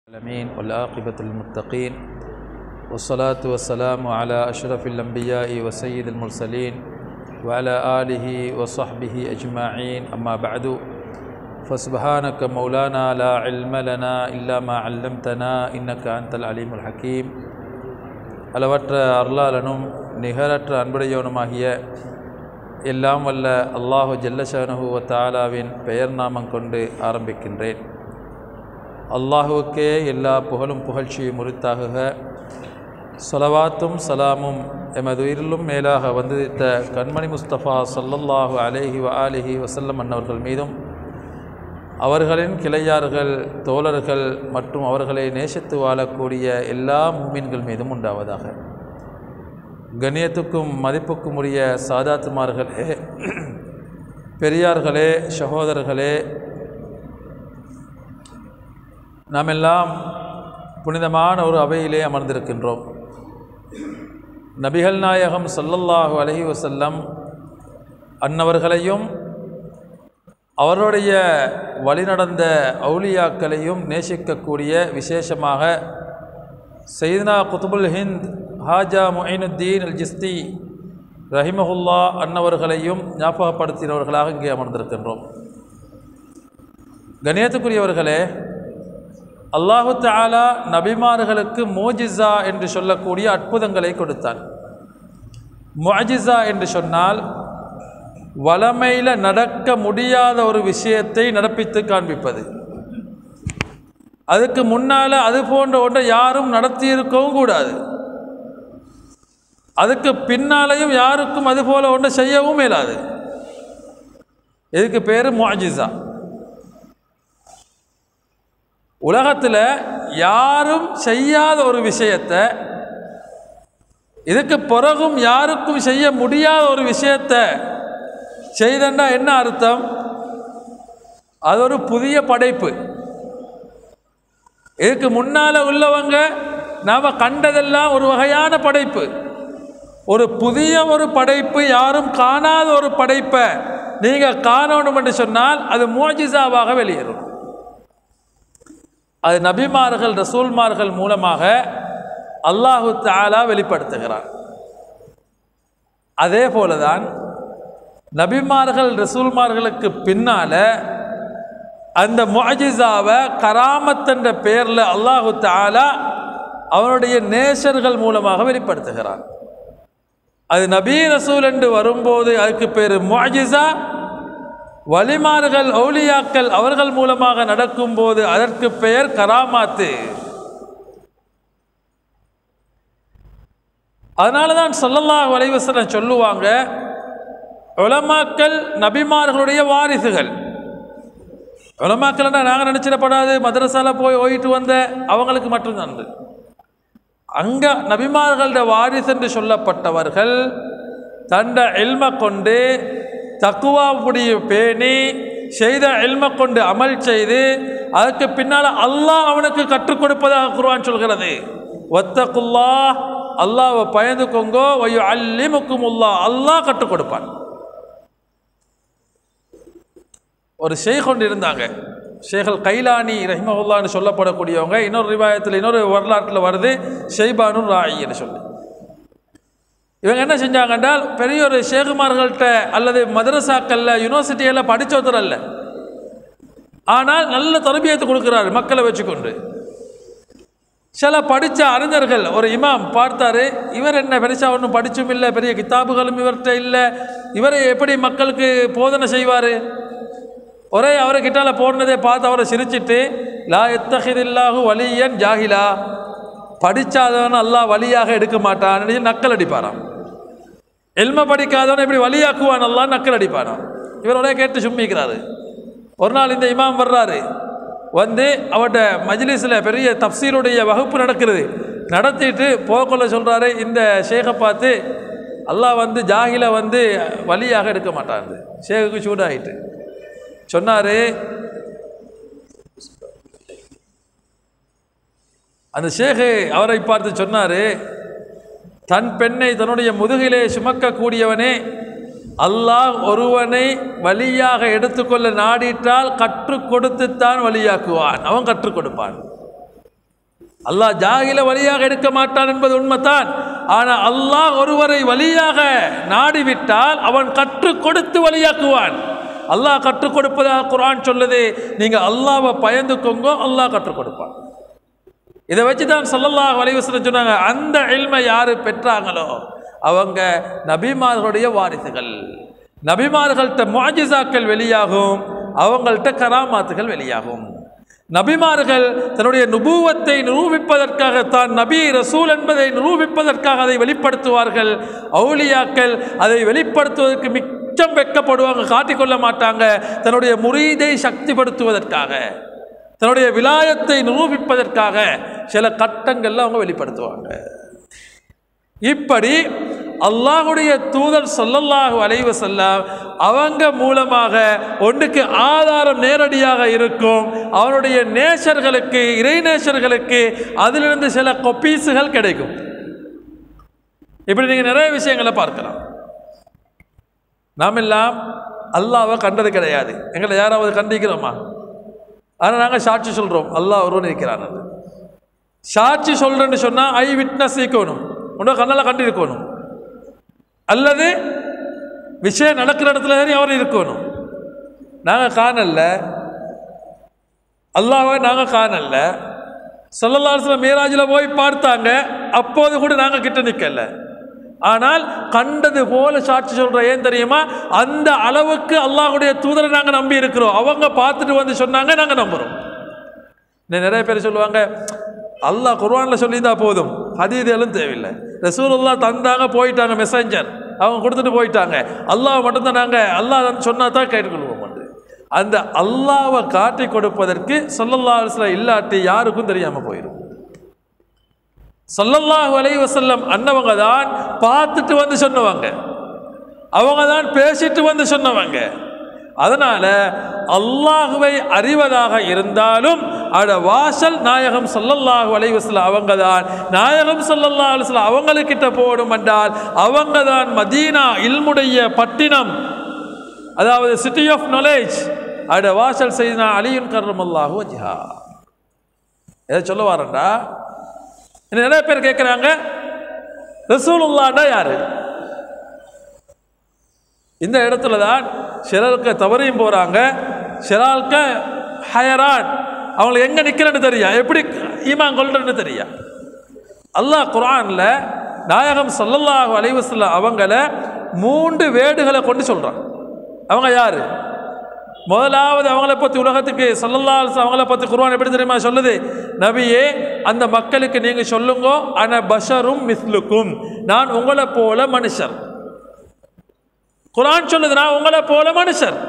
العالمين والعاقبة للمتقين والصلاة والسلام على أشرف الأنبياء وسيد المرسلين وعلى آله وصحبه أجمعين أما بعد فسبحانك مولانا لا علم لنا إلا ما علمتنا إنك أنت العليم الحكيم அளவற்ற அருளாளனும் நிகரற்ற அன்புடையவனுமாகிய எல்லாம் வல்ல அல்லாஹு ஜல்லஷானுஹுவ தாலாவின் பெயர் நாமம் கொண்டு ஆரம்பிக்கின்றேன் அல்லாஹுவுக்கே எல்லா புகழும் புகழ்ச்சியும் உரித்தாகுக சொலவாத்தும் சலாமும் எமது உயிரிலும் மேலாக வந்திருத்த கண்மணி முஸ்தபா சல்லல்லாஹு அலேஹி வ ஆலிஹி வசல்லம் அன்னவர்கள் மீதும் அவர்களின் கிளையார்கள் தோழர்கள் மற்றும் அவர்களை நேசித்து வாழக்கூடிய எல்லா மூமின்கள் மீதும் உண்டாவதாக கண்ணியத்துக்கும் மதிப்புக்கும் உரிய சாதாத்துமார்களே பெரியார்களே சகோதரர்களே நாம் எல்லாம் புனிதமான ஒரு அவையிலே அமர்ந்திருக்கின்றோம் நபிகள் நாயகம் சொல்லல்லாஹு அலஹி வசல்லம் அன்னவர்களையும் அவருடைய வழிநடந்த அவுலியாக்களையும் நேசிக்கக்கூடிய விசேஷமாக செய்தனா குத்துபுல் ஹிந்த் ஹாஜா மொயினுத்தீன் அல் ஜிஸ்தி ரஹிமஹுல்லா அன்னவர்களையும் ஞாபகப்படுத்தினவர்களாக இங்கே அமர்ந்திருக்கின்றோம் கணியத்துக்குரியவர்களே அல்லாஹு தாலா நபிமார்களுக்கு மோஜிசா என்று சொல்லக்கூடிய அற்புதங்களை கொடுத்தான் மொஜிசா என்று சொன்னால் வளமையில் நடக்க முடியாத ஒரு விஷயத்தை நடப்பித்து காண்பிப்பது அதுக்கு முன்னால் அது போன்ற ஒன்றை யாரும் நடத்தியிருக்கவும் கூடாது அதுக்கு பின்னாலையும் யாருக்கும் அது போல ஒன்றை செய்யவும் இயலாது இதுக்கு பேர் மொஜிசா உலகத்தில் யாரும் செய்யாத ஒரு விஷயத்தை இதுக்கு பிறகும் யாருக்கும் செய்ய முடியாத ஒரு விஷயத்தை செய்தண்டா என்ன அர்த்தம் அது ஒரு புதிய படைப்பு இதுக்கு முன்னால் உள்ளவங்க நாம் கண்டதெல்லாம் ஒரு வகையான படைப்பு ஒரு புதிய ஒரு படைப்பு யாரும் காணாத ஒரு படைப்பை நீங்கள் காணணும் என்று சொன்னால் அது மோஜிசாவாக வெளியேறும் அது நபிமார்கள் ரசூல்மார்கள் மூலமாக அல்லாஹு தாலா வெளிப்படுத்துகிறான் அதே போலதான் நபிமார்கள் ரசூல்மார்களுக்கு பின்னால் அந்த மொஜிசாவை கராமத் என்ற பெயரில் அல்லாஹு தாலா அவனுடைய நேசர்கள் மூலமாக வெளிப்படுத்துகிறான் அது நபீ ரசூல் என்று வரும்போது அதுக்கு பேர் மொஜிசா வலிமார்கள் ஔலியாக்கள் அவர்கள் மூலமாக நடக்கும்போது அதற்கு பெயர் கராமாத்து அதனால தான் சொல்லல்லாஹ் வலைவசனம் சொல்லுவாங்க உலமாக்கள் நபிமார்களுடைய வாரிசுகள் உலமாக்கள்னா நாங்கள் நினச்சிடப்படாது மதரசால போய் ஓயிட்டு வந்த அவங்களுக்கு மட்டும்தான் அங்கே நபிமார்களோட வாரிசு என்று சொல்லப்பட்டவர்கள் தண்ட எல்ம கொண்டு தக்குவாவுடைய பேணி செய்த எல்ம கொண்டு அமல் செய்து அதுக்கு பின்னால் அல்லாஹ் அவனுக்கு கற்றுக் கொடுப்பதாக குருவான் சொல்கிறது ஒத்தக்குல்லா அல்லாவை பயந்துக்கோங்கோ வையோ அல்லிமுக்கும் உல்லா அல்லாஹ் கற்றுக் கொடுப்பான் ஒரு ஷேக் கொண்டு இருந்தாங்க ஷேகல் கைலானி ரஹிமஹுல்லான்னு சொல்லப்படக்கூடியவங்க இன்னொரு ரிவாயத்தில் இன்னொரு வரலாற்றில் வருது ஷெய்பானு ராயின்னு சொல்லி இவங்க என்ன செஞ்சாங்க என்றால் பெரிய ஒரு ஷேகுமார்கள்ட்ட அல்லது மதரசாக்களில் யூனிவர்சிட்டியில் படித்தவர் அல்ல ஆனால் நல்ல தரபியத்தை கொடுக்குறாரு மக்களை வச்சுக்கொண்டு சில படித்த அறிஞர்கள் ஒரு இமாம் பார்த்தாரு இவர் என்ன பெருசாக ஒன்றும் படிச்சும் இல்லை பெரிய கித்தாபுகளும் இவர்கிட்ட இல்லை இவரை எப்படி மக்களுக்கு போதனை செய்வார் ஒரே அவரை கிட்டால போனதை பார்த்து அவரை சிரிச்சிட்டு லா எத்தஹிதில்லாஹு வலியன் ஜாகிலா படித்தாதவன் அல்லாஹ் வழியாக எடுக்க மாட்டான் நக்கல் அடிப்பாராம் எல்ம படிக்காதவன் இப்படி வழியாக்குவான் அல்லாஹ் நக்கல் அடிப்பானாம் இவர் ஒரே கேட்டு சும்மிக்கிறாரு ஒரு நாள் இந்த இமாம் வர்றாரு வந்து அவட்ட மஜ்லிஸில் பெரிய தப்சீருடைய வகுப்பு நடக்கிறது நடத்திட்டு போகக்கொள்ள சொல்கிறாரு இந்த ஷேகை பார்த்து அல்லாஹ் வந்து ஜாகில வந்து வழியாக எடுக்க மாட்டான் ஷேகுக்கு சூடாகிட்டு சொன்னார் அந்த ஷேகு அவரை பார்த்து சொன்னார் தன் பெண்ணை தன்னுடைய முதுகிலே சுமக்கக்கூடியவனே அல்லாஹ் ஒருவனை வழியாக எடுத்துக்கொள்ள நாடிட்டால் கற்றுக் கொடுத்துத்தான் வழியாக்குவான் அவன் கற்றுக் கொடுப்பான் அல்லாஹ் ஜாகில வழியாக எடுக்க மாட்டான் என்பது உண்மைதான் ஆனால் அல்லாஹ் ஒருவரை வழியாக நாடிவிட்டால் அவன் கற்றுக் கொடுத்து வழியாக்குவான் அல்லாஹ் கற்றுக் கொடுப்பதாக குர்ஆன் சொல்லுது நீங்கள் அல்லாஹ்வை பயந்துக்கோங்க அல்லாஹ் கற்றுக் கொடுப்பான் இதை வச்சு தான் சல்லல்லாஹு அலைஹி வஸல்லம் சொன்னாங்க அந்த இல்மை யாரு பெற்றாங்களோ அவங்க நபிமார்களுடைய வாரிசுகள் நபிமார்கள்ட்ட முஅஜிசாக்கள் வெளியாகும் அவங்கள்ட்ட கராமாத்துகள் வெளியாகும் நபிமார்கள் தன்னுடைய நுபுவத்தை நிரூபிப்பதற்காக தான் நபி ரசூல் என்பதை நிரூபிப்பதற்காக அதை வெளிப்படுத்துவார்கள் அவுலியாக்கள் அதை வெளிப்படுத்துவதற்கு மிச்சம் வெட்கப்படுவாங்க காட்டிக்கொள்ள மாட்டாங்க தன்னுடைய முரீதை சக்திப்படுத்துவதற்காக தன்னுடைய விலாயத்தை நிரூபிப்பதற்காக சில கட்டங்கள்ல அவங்க வெளிப்படுத்துவாங்க இப்படி அல்லாஹுடைய தூதர் சொல்லல்லாஹு அலைஹி வஸல்லம் அவங்க மூலமாக ஒன்றுக்கு ஆதாரம் நேரடியாக இருக்கும் அவனுடைய நேசர்களுக்கு இறை நேசர்களுக்கு அதிலிருந்து சில கொப்பீஸுகள் கிடைக்கும் இப்படி நீங்கள் நிறைய விஷயங்களை பார்க்கலாம் நாம் எல்லாம் அல்லாவை கண்டது கிடையாது எங்களை யாராவது கண்டிக்கிறோமா ஆனால் நாங்கள் சாட்சி சொல்கிறோம் அல்லாஹ் ஒருவன் இருக்கிறான் அது சாட்சி சொல்கிறேன்னு சொன்னால் ஐ விட்னஸ் இருக்கணும் உன்னோட கண்ணால் கண்டிருக்கணும் அல்லது விஷயம் நடக்கிற இடத்துல சரி அவர் இருக்கணும் நாங்கள் காணல அல்லாவை நாங்கள் காணல சொல்லலாசில் மீராஜில் போய் பார்த்தாங்க அப்போது கூட நாங்கள் கிட்ட நிற்கல ஆனால் கண்டது போல சாட்சி சொல்ற ஏன் தெரியுமா அந்த அளவுக்கு அல்லாஹ்வுடைய தூதரை நாங்கள் நம்பி இருக்கிறோம் அவங்க பார்த்துட்டு வந்து சொன்னாங்க நாங்கள் நம்புகிறோம் இன்னும் நிறைய பேர் சொல்லுவாங்க அல்லாஹ் குர்ஆனில் சொல்லியிருந்தா போதும் ஹதீதெல்லாம் தேவையில்லை ரசூலுல்லா தந்தாங்க போயிட்டாங்க மெசஞ்சர் அவங்க கொடுத்துட்டு போயிட்டாங்க அல்லாஹ் மட்டும்தான் நாங்கள் அல்லாஹ் சொன்னா தான் கேட்டுக்கொள்வோம் உண்டு. அந்த அல்லாவை காட்டி கொடுப்பதற்கு ஸல்லல்லாஹு அலைஹி வஸல்லம் இல்லாட்டி யாருக்கும் தெரியாமல் போயிடும் ஸல்லல்லாஹு அலைஹி வஸல்லம் அன்னவங்க தான் பார்த்துட்டு வந்து சொன்னவங்க அவங்க தான் பேசிட்டு வந்து சொன்னவங்க அதனால அல்லாஹுவை அறிவதாக இருந்தாலும் அட வாசல் நாயகம் ஸல்லல்லாஹு அலைஹி வஸல்லம் அவங்க தான் நாயகம் ஸல்லல்லாஹு அலைஹி வஸல்லம் அவங்களுக்கிட்ட போடும் என்றால் அவங்க தான் மதீனா இல்முடைய பட்டினம் அதாவது சிட்டி ஆஃப் நாலேஜ் அட வாசல் செய்தினா அலியுன் கர்ரமல்லாஹு வஜ்ஹா எதை சொல்ல வாரண்டா இன்னும் நிறைய பேர் கேட்குறாங்க ரசூலுல்லாண்டா யாரு இந்த இடத்துல தான் சிலருக்கு தவறையும் போகிறாங்க சிலருக்கு ஹயரான் அவங்களுக்கு எங்கே நிற்கிறேன்னு தெரியா எப்படி ஈமான் கொள்றேன்னு தெரியா அல்லாஹ் குர்ஆன்ல நாயகம் ஸல்லல்லாஹு அலைஹி வஸல்லம் அவங்கள மூன்று வேடுகளை கொண்டு சொல்கிறான் அவங்க யாரு முதலாவது அவங்கள பற்றி உலகத்துக்கு ஸல்லல்லாஹு அலைஹி வஸல்லம் அவங்கள பற்றி குர்ஆன் எப்படி தெரியுமா சொல்லுது நபியே அந்த மக்களுக்கு நீங்கள் சொல்லுங்க அன பஷரும் மிஸ்லுக்கும் நான் உங்களை போல மனுஷர் குர்ஆன் சொல்லுது நான் உங்களை போல மனுஷர்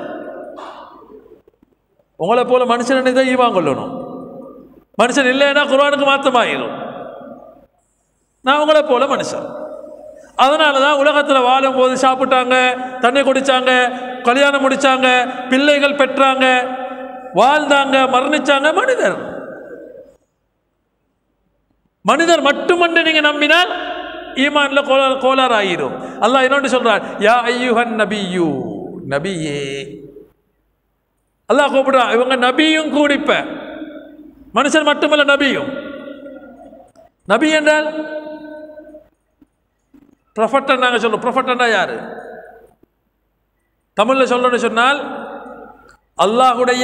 உங்களை போல மனுஷன் தான் ஈவான் கொள்ளணும் மனுஷன் இல்லைன்னா குர்ஆனுக்கு மாத்தமாயிரும் நான் உங்களை போல மனுஷன் அதனால தான் உலகத்தில் வாழும்போது சாப்பிட்டாங்க தண்ணி குடிச்சாங்க கல்யாணம் முடிச்சாங்க பிள்ளைகள் பெற்றாங்க வாழ்ந்தாங்க மரணிச்சாங்க மனிதர் மனிதர் மட்டுமன்று நீங்க நம்பினால் ஈமான்ல கோளாறு கோளாறு ஆகிரும் அல்லாஹ் இன்னொன்று சொல்றான் யா ஐயுஹன் நபியு நபியே அல்லாஹ் கூப்பிடுறான் இவங்க நபியும் கூடிப்ப மனுஷன் மட்டுமல்ல நபியும் நபி என்றால் ப்ரொஃபட்டர் நாங்கள் சொல்றோம் ப்ரொஃபட்டர்னா யாரு தமிழில் சொல்லணும்னு சொன்னால் அல்லாஹுடைய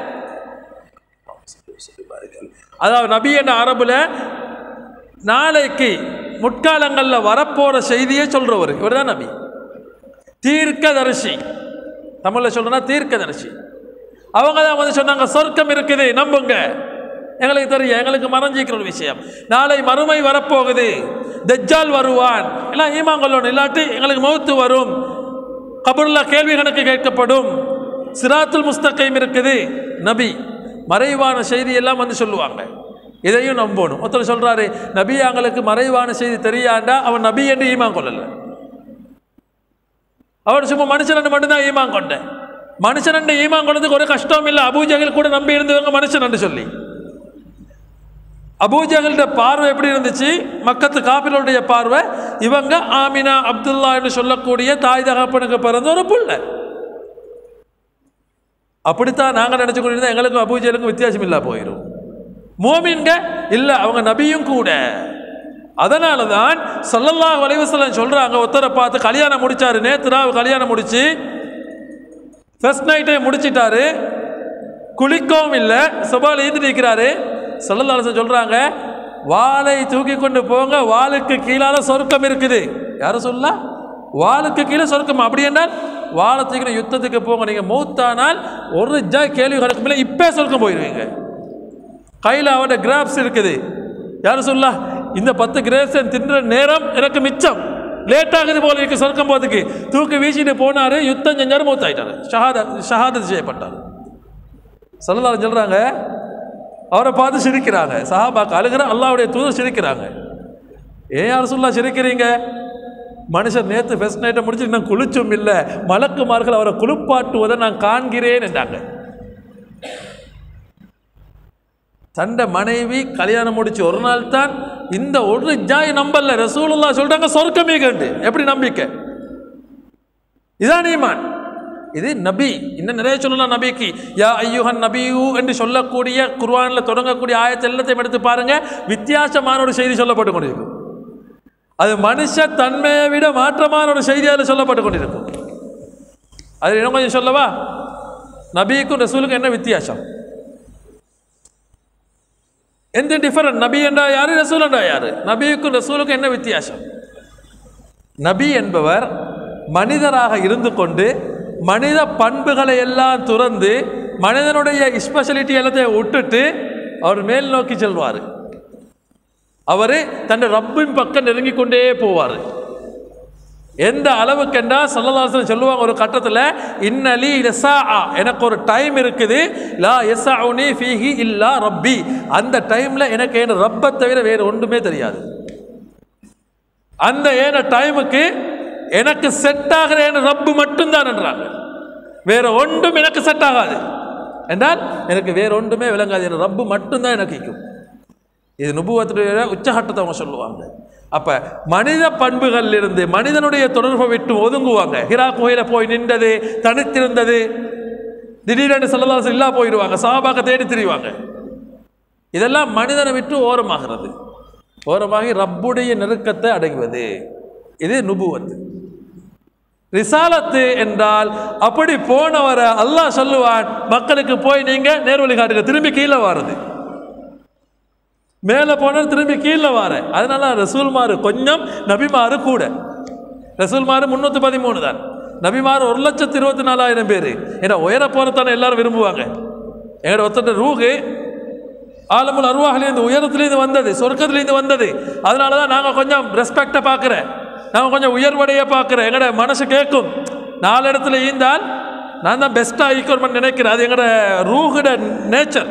அதாவது நபி என்ற அரபுல நாளைக்கு முற்காலங்களில் வரப்போற செய்தியை சொல்றவர் இவர் தான் நபி தீர்க்கதரிசி தமிழில் சொல்றனா தீர்க்கதரிசி அவங்க தான் வந்து சொன்னாங்க சொர்க்கம் இருக்குது நம்புங்க எங்களுக்கு தெரியும் எங்களுக்கு மறைஞ்சிக்கிற ஒரு விஷயம் நாளை மறுமை வரப்போகுது தஜ்ஜால் வருவான் எல்லாம் ஈமாங்கொள்ளணும் இல்லாட்டி எங்களுக்கு மௌத்து வரும் கபூர்ல கேள்வி கணக்கு கேட்கப்படும் சிராத்துல் முஸ்தகைம் இருக்குது நபி மறைவான செய்தி எல்லாம் வந்து சொல்லுவாங்க இதையும் நம்பணும் ஒருத்தர் சொல்றாரு நபி எங்களுக்கு மறைவான செய்தி தெரியாண்டா அவன் நபி என்று ஈமான் கொள்ளல அவர் சும்மா மனுஷன் மட்டும்தான் ஈமான் கொண்டேன் மனுஷன் ஈமான் கொண்டதுக்கு ஒரு கஷ்டம் இல்லை அபூஜகல் கூட நம்பி இருந்தவங்க மனுஷன் சொல்லி அபூஜகல்ட பார்வை எப்படி இருந்துச்சு மக்கத்து காப்பிலுடைய பார்வை இவங்க ஆமினா அப்துல்லா என்று சொல்லக்கூடிய தாய் தகப்பனுக்கு பிறந்த ஒரு புள்ள அப்படித்தான் நாங்கள் நினச்சி கொண்டிருந்தா எங்களுக்கும் அபூஜலுக்கும் வித்தியாசம் இல்லா போயிடும் மோமின்க இல்ல அவங்க நபியும் கூட அதனால தான் சல்லல்லாஹு அலைஹி வஸல்லம் சொல்றாங்க ஒருத்தரை பார்த்து கல்யாணம் முடிச்சாரு நேத்து ராவு கல்யாணம் முடிச்சு ஃபர்ஸ்ட் நைட்டே முடிச்சிட்டாரு குளிக்கவும் இல்லை சுபால் ஈந்து நிற்கிறாரு சல்லல்லாஹு அலைஹி வஸல்லம் சொல்றாங்க வாளை தூக்கி கொண்டு போங்க வாளுக்கு கீழால சொர்க்கம் இருக்குது யாரும் சொல்லலாம் வாளுக்கு கீழே சொர்க்கம் அப்படி என்றால் வாழை தூக்கிற யுத்தத்துக்கு போங்க நீங்கள் மூத்தானால் ஒரு ஜா கேள்வி கணக்கு மேலே இப்போ சொர்க்கம் போயிடுவீங்க கையில் அவட கிராப்ஸ் இருக்குது யாரும் சொல்லா இந்த பத்து கிரேப்ஸ் தின்ற நேரம் எனக்கு மிச்சம் லேட் ஆகுது போல இருக்கு சொர்க்கம் போறதுக்கு தூக்கி வீசிட்டு போனாரு யுத்தம் செஞ்சாரு மூத்தாயிட்டாரு ஷஹாத ஷஹாதத் செய்யப்பட்டார் சொல்லலாம் சொல்றாங்க அவரை பார்த்து சிரிக்கிறாங்க சஹாபாக்கு அழுகிற அல்லாவுடைய தூதர் சிரிக்கிறாங்க ஏன் யார் சொல்லா சிரிக்கிறீங்க மனுஷன் நேற்று ஃபெஸ்ட் நைட்டை முடிச்சு இன்னும் குளிச்சும் இல்லை மலக்குமார்கள் அவரை குளிப்பாட்டுவதை நான் காண்கிறேன் என்றாங்க தண்ட மனைவி கல்யாணம் முடிச்சு ஒரு நாள் தான் இந்த ஒரு ஜாய் நம்பல ரசூலுல்லா சொல்றாங்க சொர்க்கமே கண்டு எப்படி நம்பிக்கை இதான் ஈமான் இது நபி இன்னும் நிறைய சொல்லலாம் நபிக்கு யா ஐயுஹன் நபியு என்று சொல்லக்கூடிய குர்ஆன்ல தொடங்கக்கூடிய ஆயத்தை எல்லாத்தையும் எடுத்து பாருங்க வித்தியாசமான ஒரு செய்தி சொல்லப்பட்டு கொண்டிருக்கும் அது மனுஷ தன்மையை விட மாற்றமான ஒரு செய்தி அதில் சொல்லப்பட்டு கொண்டிருக்கும் அது இன்னும் கொஞ்சம் சொல்லவா நபிக்கும் ரசூலுக்கும் என்ன வித்தியாசம் எந்த டிஃபரண்ட் நபி என்றா யாரு ரசூல் என்றா யாரு நபிக்கும் ரசூலுக்கும் என்ன வித்தியாசம் நபி என்பவர் மனிதராக இருந்து கொண்டு மனித பண்புகளை எல்லாம் துறந்து மனிதனுடைய ஸ்பெஷலிட்டி எல்லாத்தையும் விட்டுட்டு அவர் மேல் நோக்கி செல்வார் அவர் தன் ரப்பின் பக்கம் நெருங்கி கொண்டே போவார் எந்த அளவுக்குண்டா சல்லல்லாசன் சொல்லுவாங்க ஒரு கட்டத்தில் இன்னலி லெசா எனக்கு ஒரு டைம் இருக்குது லா எஸ்ஸா ஃபீஹி இல்லா ரப்பி அந்த டைமில் எனக்கு என் ரப்பை தவிர வேறு ஒன்றுமே தெரியாது அந்த ஏன டைமுக்கு எனக்கு செட் ஆகிற என் ரப்பு மட்டும்தான் என்றாங்க வேற ஒன்றும் எனக்கு செட் ஆகாது என்றால் எனக்கு வேற ஒன்றுமே விளங்காது என் ரப்பு மட்டும்தான் எனக்கு இருக்கும் இது நுபுவத்துடைய உச்சகட்டத்தை அவங்க சொல்லுவாங்க அப்ப மனித பண்புகளில் இருந்து மனிதனுடைய தொடர்பை விட்டு ஒதுங்குவாங்க ஹிரா கோயில போய் நின்றது தனித்திருந்தது திடீரென்று செல்லதாசம் இல்லா போயிடுவாங்க சாபாக்க தேடி திரிவாங்க இதெல்லாம் மனிதனை விட்டு ஓரமாகிறது ஓரமாகி ரப்புடைய நெருக்கத்தை அடைவது இது நுபுவத்து ரிசாலத்து என்றால் அப்படி போனவரை அல்லாஹ் சொல்லுவான் மக்களுக்கு போய் நீங்க நேர்வழி காட்டுங்க திரும்பி கீழே வாருது மேலே போனால் திரும்பி கீழே வார அதனால ரசூல்மாரு கொஞ்சம் நபிமாரு கூட ரசூல்மாரு முந்நூற்றி பதிமூணு தான் நபிமாரு ஒரு லட்சத்து இருபத்தி நாலாயிரம் பேர் ஏன்னா உயர போகிறதானே எல்லாரும் விரும்புவாங்க எங்களோட ஒருத்தர் ரூகு ஆலமுல் அருவாகிலேருந்து உயரத்துலேருந்து வந்தது சொர்க்கத்துலேருந்து வந்தது அதனால தான் நாங்கள் கொஞ்சம் ரெஸ்பெக்டை பார்க்குறேன் நாங்கள் கொஞ்சம் உயர்வடைய பார்க்குறேன் எங்களோட மனசு கேட்கும் நாலு இடத்துல ஈந்தால் நான் தான் பெஸ்ட்டாக ஈக்குவல் நினைக்கிறேன் அது எங்களோட ரூஹோட நேச்சர்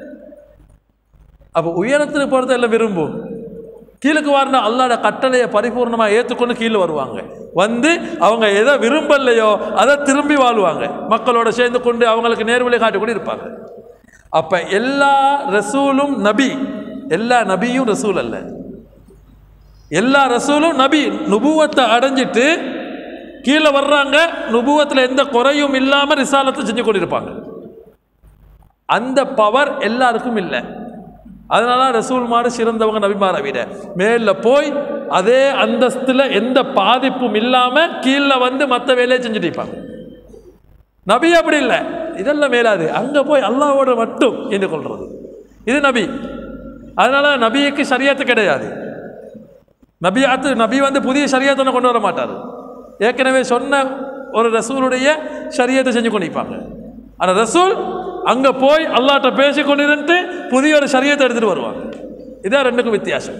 அப்போ உயரத்துக்கு போகிறத எல்லாம் விரும்பும் கீழுக்கு வரனா அல்லாட கட்டளையை பரிபூர்ணமாக ஏற்றுக்கொண்டு கீழே வருவாங்க வந்து அவங்க எதை விரும்பலையோ அதை திரும்பி வாழ்வாங்க மக்களோட சேர்ந்து கொண்டு அவங்களுக்கு நேர்வழி காட்டி கொண்டு இருப்பாங்க அப்போ எல்லா ரசூலும் நபி எல்லா நபியும் ரசூல் அல்ல எல்லா ரசூலும் நபி நுபுவத்தை அடைஞ்சிட்டு கீழே வர்றாங்க நுபுவத்தில் எந்த குறையும் இல்லாமல் ரிசாலத்தை செஞ்சு கொண்டிருப்பாங்க அந்த பவர் எல்லாருக்கும் இல்லை அதனால ரசூல்மாரு சிறந்தவங்க நபிமாரை விட மேலில் போய் அதே அந்தஸ்தில் எந்த பாதிப்பும் இல்லாமல் கீழே வந்து மற்ற வேலையை செஞ்சுட்டு இருப்பாங்க நபி அப்படி இல்லை இதெல்லாம் மேலாது அங்கே போய் அல்லாவோட மட்டும் என்று கொள்றது இது நபி அதனால நபிக்கு சரியாத்து கிடையாது நபியாத்து நபி வந்து புதிய சரியத்தை கொண்டு வர மாட்டார் ஏற்கனவே சொன்ன ஒரு ரசூலுடைய சரியத்தை செஞ்சு கொண்டிருப்பாங்க ஆனால் ரசூல் அங்கே போய் அல்லாட்ட பேசி கொண்டிருந்து புதிய ஒரு சரியத்தை எடுத்துகிட்டு வருவாங்க இதான் ரெண்டுக்கும் வித்தியாசம்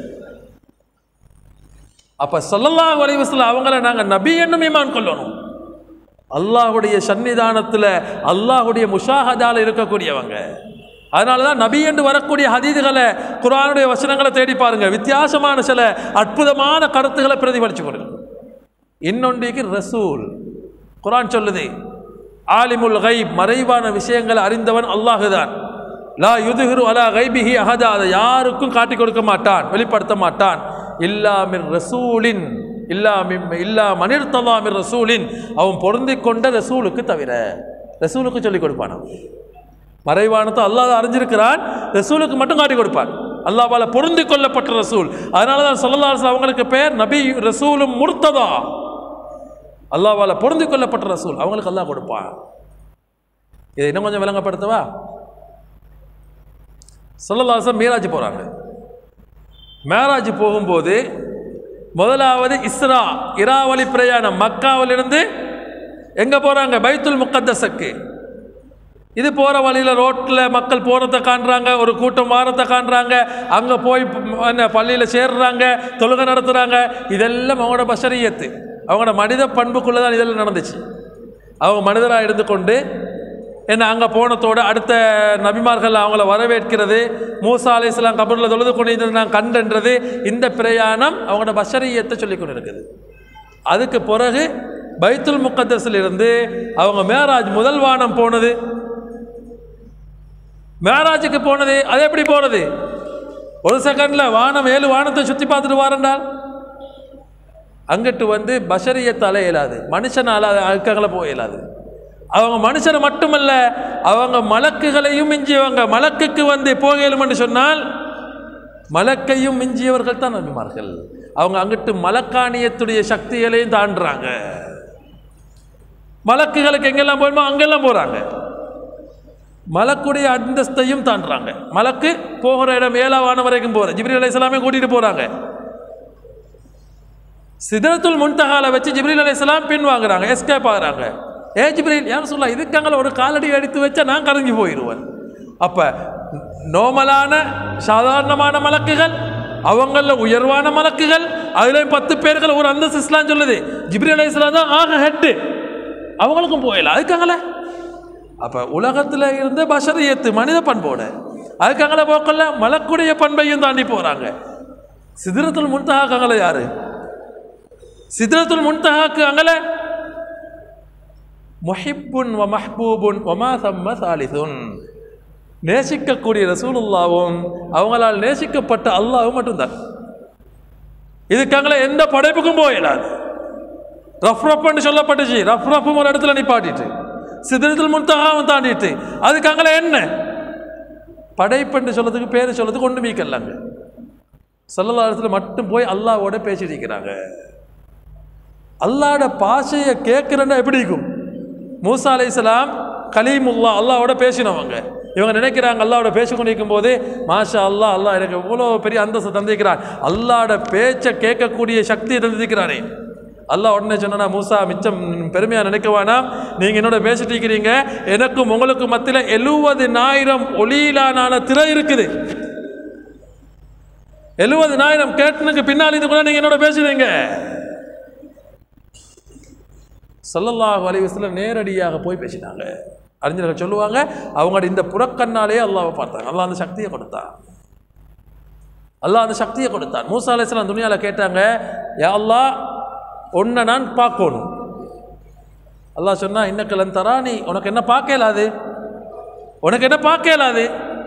அப்போ சொல்லல்லா வலைவசில் அவங்கள நாங்கள் நபி என்னும் ஈமான் கொள்ளணும் அல்லாஹுடைய சன்னிதானத்தில் அல்லாஹுடைய முஷாஹதால இருக்கக்கூடியவங்க அதனால தான் நபி என்று வரக்கூடிய ஹதீதுகளை குரானுடைய வசனங்களை தேடி பாருங்க வித்தியாசமான சில அற்புதமான கருத்துக்களை பிரதிபலிச்சு கொடுங்க இன்னொன்றைக்கு ரசூல் குரான் சொல்லுது ஆலிமுல் கைப் மறைவான விஷயங்களை அறிந்தவன் அல்லாஹுதான் லா யுதுஹிரு அலா கைபிஹி அஹதா அதை யாருக்கும் காட்டிக் கொடுக்க மாட்டான் வெளிப்படுத்த மாட்டான் இல்லாமின் ரசூலின் இல்லாமின் இல்லா மனிர் தலாமின் ரசூலின் அவன் பொருந்திக் கொண்ட ரசூலுக்கு தவிர ரசூலுக்கு சொல்லிக் கொடுப்பான் அவன். மறைவானத்தை அல்லாஹ் அறிஞ்சிருக்கிறான் ரசூலுக்கு மட்டும் காட்டி கொடுப்பான் அல்லாஹ்வால பொருந்தி கொள்ளப்பட்ட ரசூல் அதனால தான் ஸல்லல்லாஹு அலைஹி வஸல்லம் அவங்களுக்கு பேர் நபி ரசூலும் முர்த்ததா அல்லாஹ்வால பொருந்தி கொள்ளப்பட்ட ரசூல் அவங்களுக்கு அல்லாஹ் கொடுப்பான் இதை இன்னும் கொஞ்சம் விளங்கப்படுத்தவா ஸல்லல்லாஹு அலைஹி வஸல்லம் மீராஜ் போகிறாங்க மேராஜ் போகும்போது முதலாவது இஸ்ரா இராவளி பிரயாணம் மக்காவிலிருந்து எங்கே போகிறாங்க பைத்துல் முக்கத்தஸுக்கு இது போகிற வழியில் ரோட்டில் மக்கள் போகிறத காண்றாங்க ஒரு கூட்டம் வாரத்தை காண்றாங்க அங்கே போய் ப- என்ன பள்ளியில் சேர்றாங்க தொழுகை நடத்துகிறாங்க இதெல்லாம் அவங்களோட பஷரியத்து அவங்களோட மனித பண்புக்குள்ளே தான் இதெல்லாம் நடந்துச்சு அவங்க மனிதராக இருந்து கொண்டு என்ன அங்கே போனதோட அடுத்த நபிமார்கள் அவங்கள வரவேற்கிறது மூசா அலைஹிஸ்ஸலாம் கபூரில் தொழுது கொண்டு நான் கண்டன்றது இந்த பிரயாணம் அவங்களோட பஷரியத்தை சொல்லி கொண்டு இருக்குது அதுக்கு பிறகு பைத்துல் முக்கத்தஸில் இருந்து அவங்க மேராஜ் முதல் வானம் போனது மேராஜுக்கு போனது அது எப்படி போனது ஒரு செகண்ட்ல வானம் ஏழு வானத்தை சுற்றி பார்த்துட்டு வாரண்டால் அங்கிட்டு வந்து பஷரியத்தால் இயலாது மனுஷனால் அதுக்காக போக இயலாது அவங்க மனுஷனை மட்டுமல்ல அவங்க மலக்குகளையும் மிஞ்சியவங்க மலக்குக்கு வந்து போகலும்னு சொன்னால் மலக்கையும் மிஞ்சியவர்கள் தான் நபிமார்கள் அவங்க அங்கிட்டு மலக்காணியத்துடைய சக்திகளையும் தாண்டுறாங்க மலக்குகளுக்கு எங்கெல்லாம் போகணுமோ அங்கெல்லாம் போகிறாங்க மலக்குடைய அந்தஸ்தையும் தாண்டுறாங்க மலக்கு போகிற இடம் ஏழாவான வரைக்கும் போகிற ஜிப்ரி அலைஹிஸ்ஸலாமே கூட்டிகிட்டு போகிறாங்க சிதறத்துல் முன்தகால வச்சு ஜிப்ரீல் அலைஹிஸ்ஸலாம் பின் வாங்குறாங்க எஸ்கேப் ஆகுறாங்க ஏ ஜிப்ரீல் யார் சொல்ல இதுக்காங்கள ஒரு காலடி எடுத்து வச்சா நான் கரைஞ்சு போயிடுவேன் அப்போ நோமலான சாதாரணமான மலக்குகள் அவங்கள உயர்வான மலக்குகள் அதுலேயும் பத்து பேர்கள் ஒரு அந்தஸ்து இஸ்லாம் சொல்லுது ஜிப்ரி அலைஹிஸ்ஸலாம் தான் ஆக ஹெட்டு அவங்களுக்கும் போயிடலாம் அதுக்காங்களே அப்போ உலகத்தில் இருந்து பஷரியத்து மனித பண்போடு அதுக்காங்கள போக்கல மலக்குடைய பண்பையும் தாண்டி போகிறாங்க சிதிரத்துல் முன்தகாக்காங்கள யாரு சிதிரத்துல் முன்தகாக்கு அங்கல முஹிப்புன் வ மஹ்பூபுன் வமா சம்ம சாலிசுன் நேசிக்கக்கூடிய ரசூலுல்லாவும் அவங்களால் நேசிக்கப்பட்ட அல்லாவும் மட்டும்தான் இதுக்காங்கள எந்த படைப்புக்கும் போயிடாது ரஃப் ரஃப்னு சொல்லப்பட்டுச்சு ரஃப் ரஃப்பும் ஒரு இடத்துல நிப்பாட்டிட்டு சிதிரத்தில் முன்தகாவும் தாண்டிட்டு அதுக்காங்கள என்ன படைப்புன்னு சொல்லதுக்கு பேர் சொல்லதுக்கு ஒன்று மீக்கல்லாங்க சல்லல்லா இடத்துல மட்டும் போய் அல்லாவோட பேசிட்டு இருக்கிறாங்க அல்லாட பாஷையை கேட்குறேன்னா எப்படி இருக்கும் மூசா அலைஹிஸ்ஸலாம் கலீமுல்லா அல்லாவோட பேசினவங்க இவங்க நினைக்கிறாங்க அல்லாவோட பேசி கொண்டிருக்கும் போது மாஷா அல்லாஹ் அல்லாஹ் எனக்கு இவ்வளோ பெரிய அந்தஸ்து தந்திருக்கிறான் அல்லாட பேச்சை கேட்கக்கூடிய சக்தியை தந்திருக்கிறானே அல்லாஹ் உடனே சொன்னா மூசா மிச்சம் பெருமையாக நினைக்க வேணாம் நீங்கள் என்னோட பேசிட்டு இருக்கிறீங்க எனக்கும் உங்களுக்கும் மத்தியில் எழுபதினாயிரம் ஒளியிலான திரை இருக்குது எழுபதினாயிரம் கேட்டனுக்கு பின்னால் இது கூட நீங்கள் என்னோட பேசுறீங்க ஸல்லல்லாஹு அலைஹி வஸல்லம் நேரடியாக போய் பேசினாங்க அறிஞர்கள் சொல்லுவாங்க அவங்களோட இந்த புறக்கண்ணாலே அல்லாஹ்வை பார்த்தாங்க அல்லாஹ் அந்த சக்தியை கொடுத்தான் அல்லாஹ் அந்த சக்தியை கொடுத்தான் மூசா அலைஹிஸ்ஸலாம் துனியாவில் கேட்டாங்க யா அல்லாஹ் உன்னை நான் பார்க்கணும் அல்லாஹ் சொன்னா இன்னக்கலன் தரா நீ உனக்கு என்ன பார்க்க இயலாது உனக்கு என்ன பார்க்க இயலாது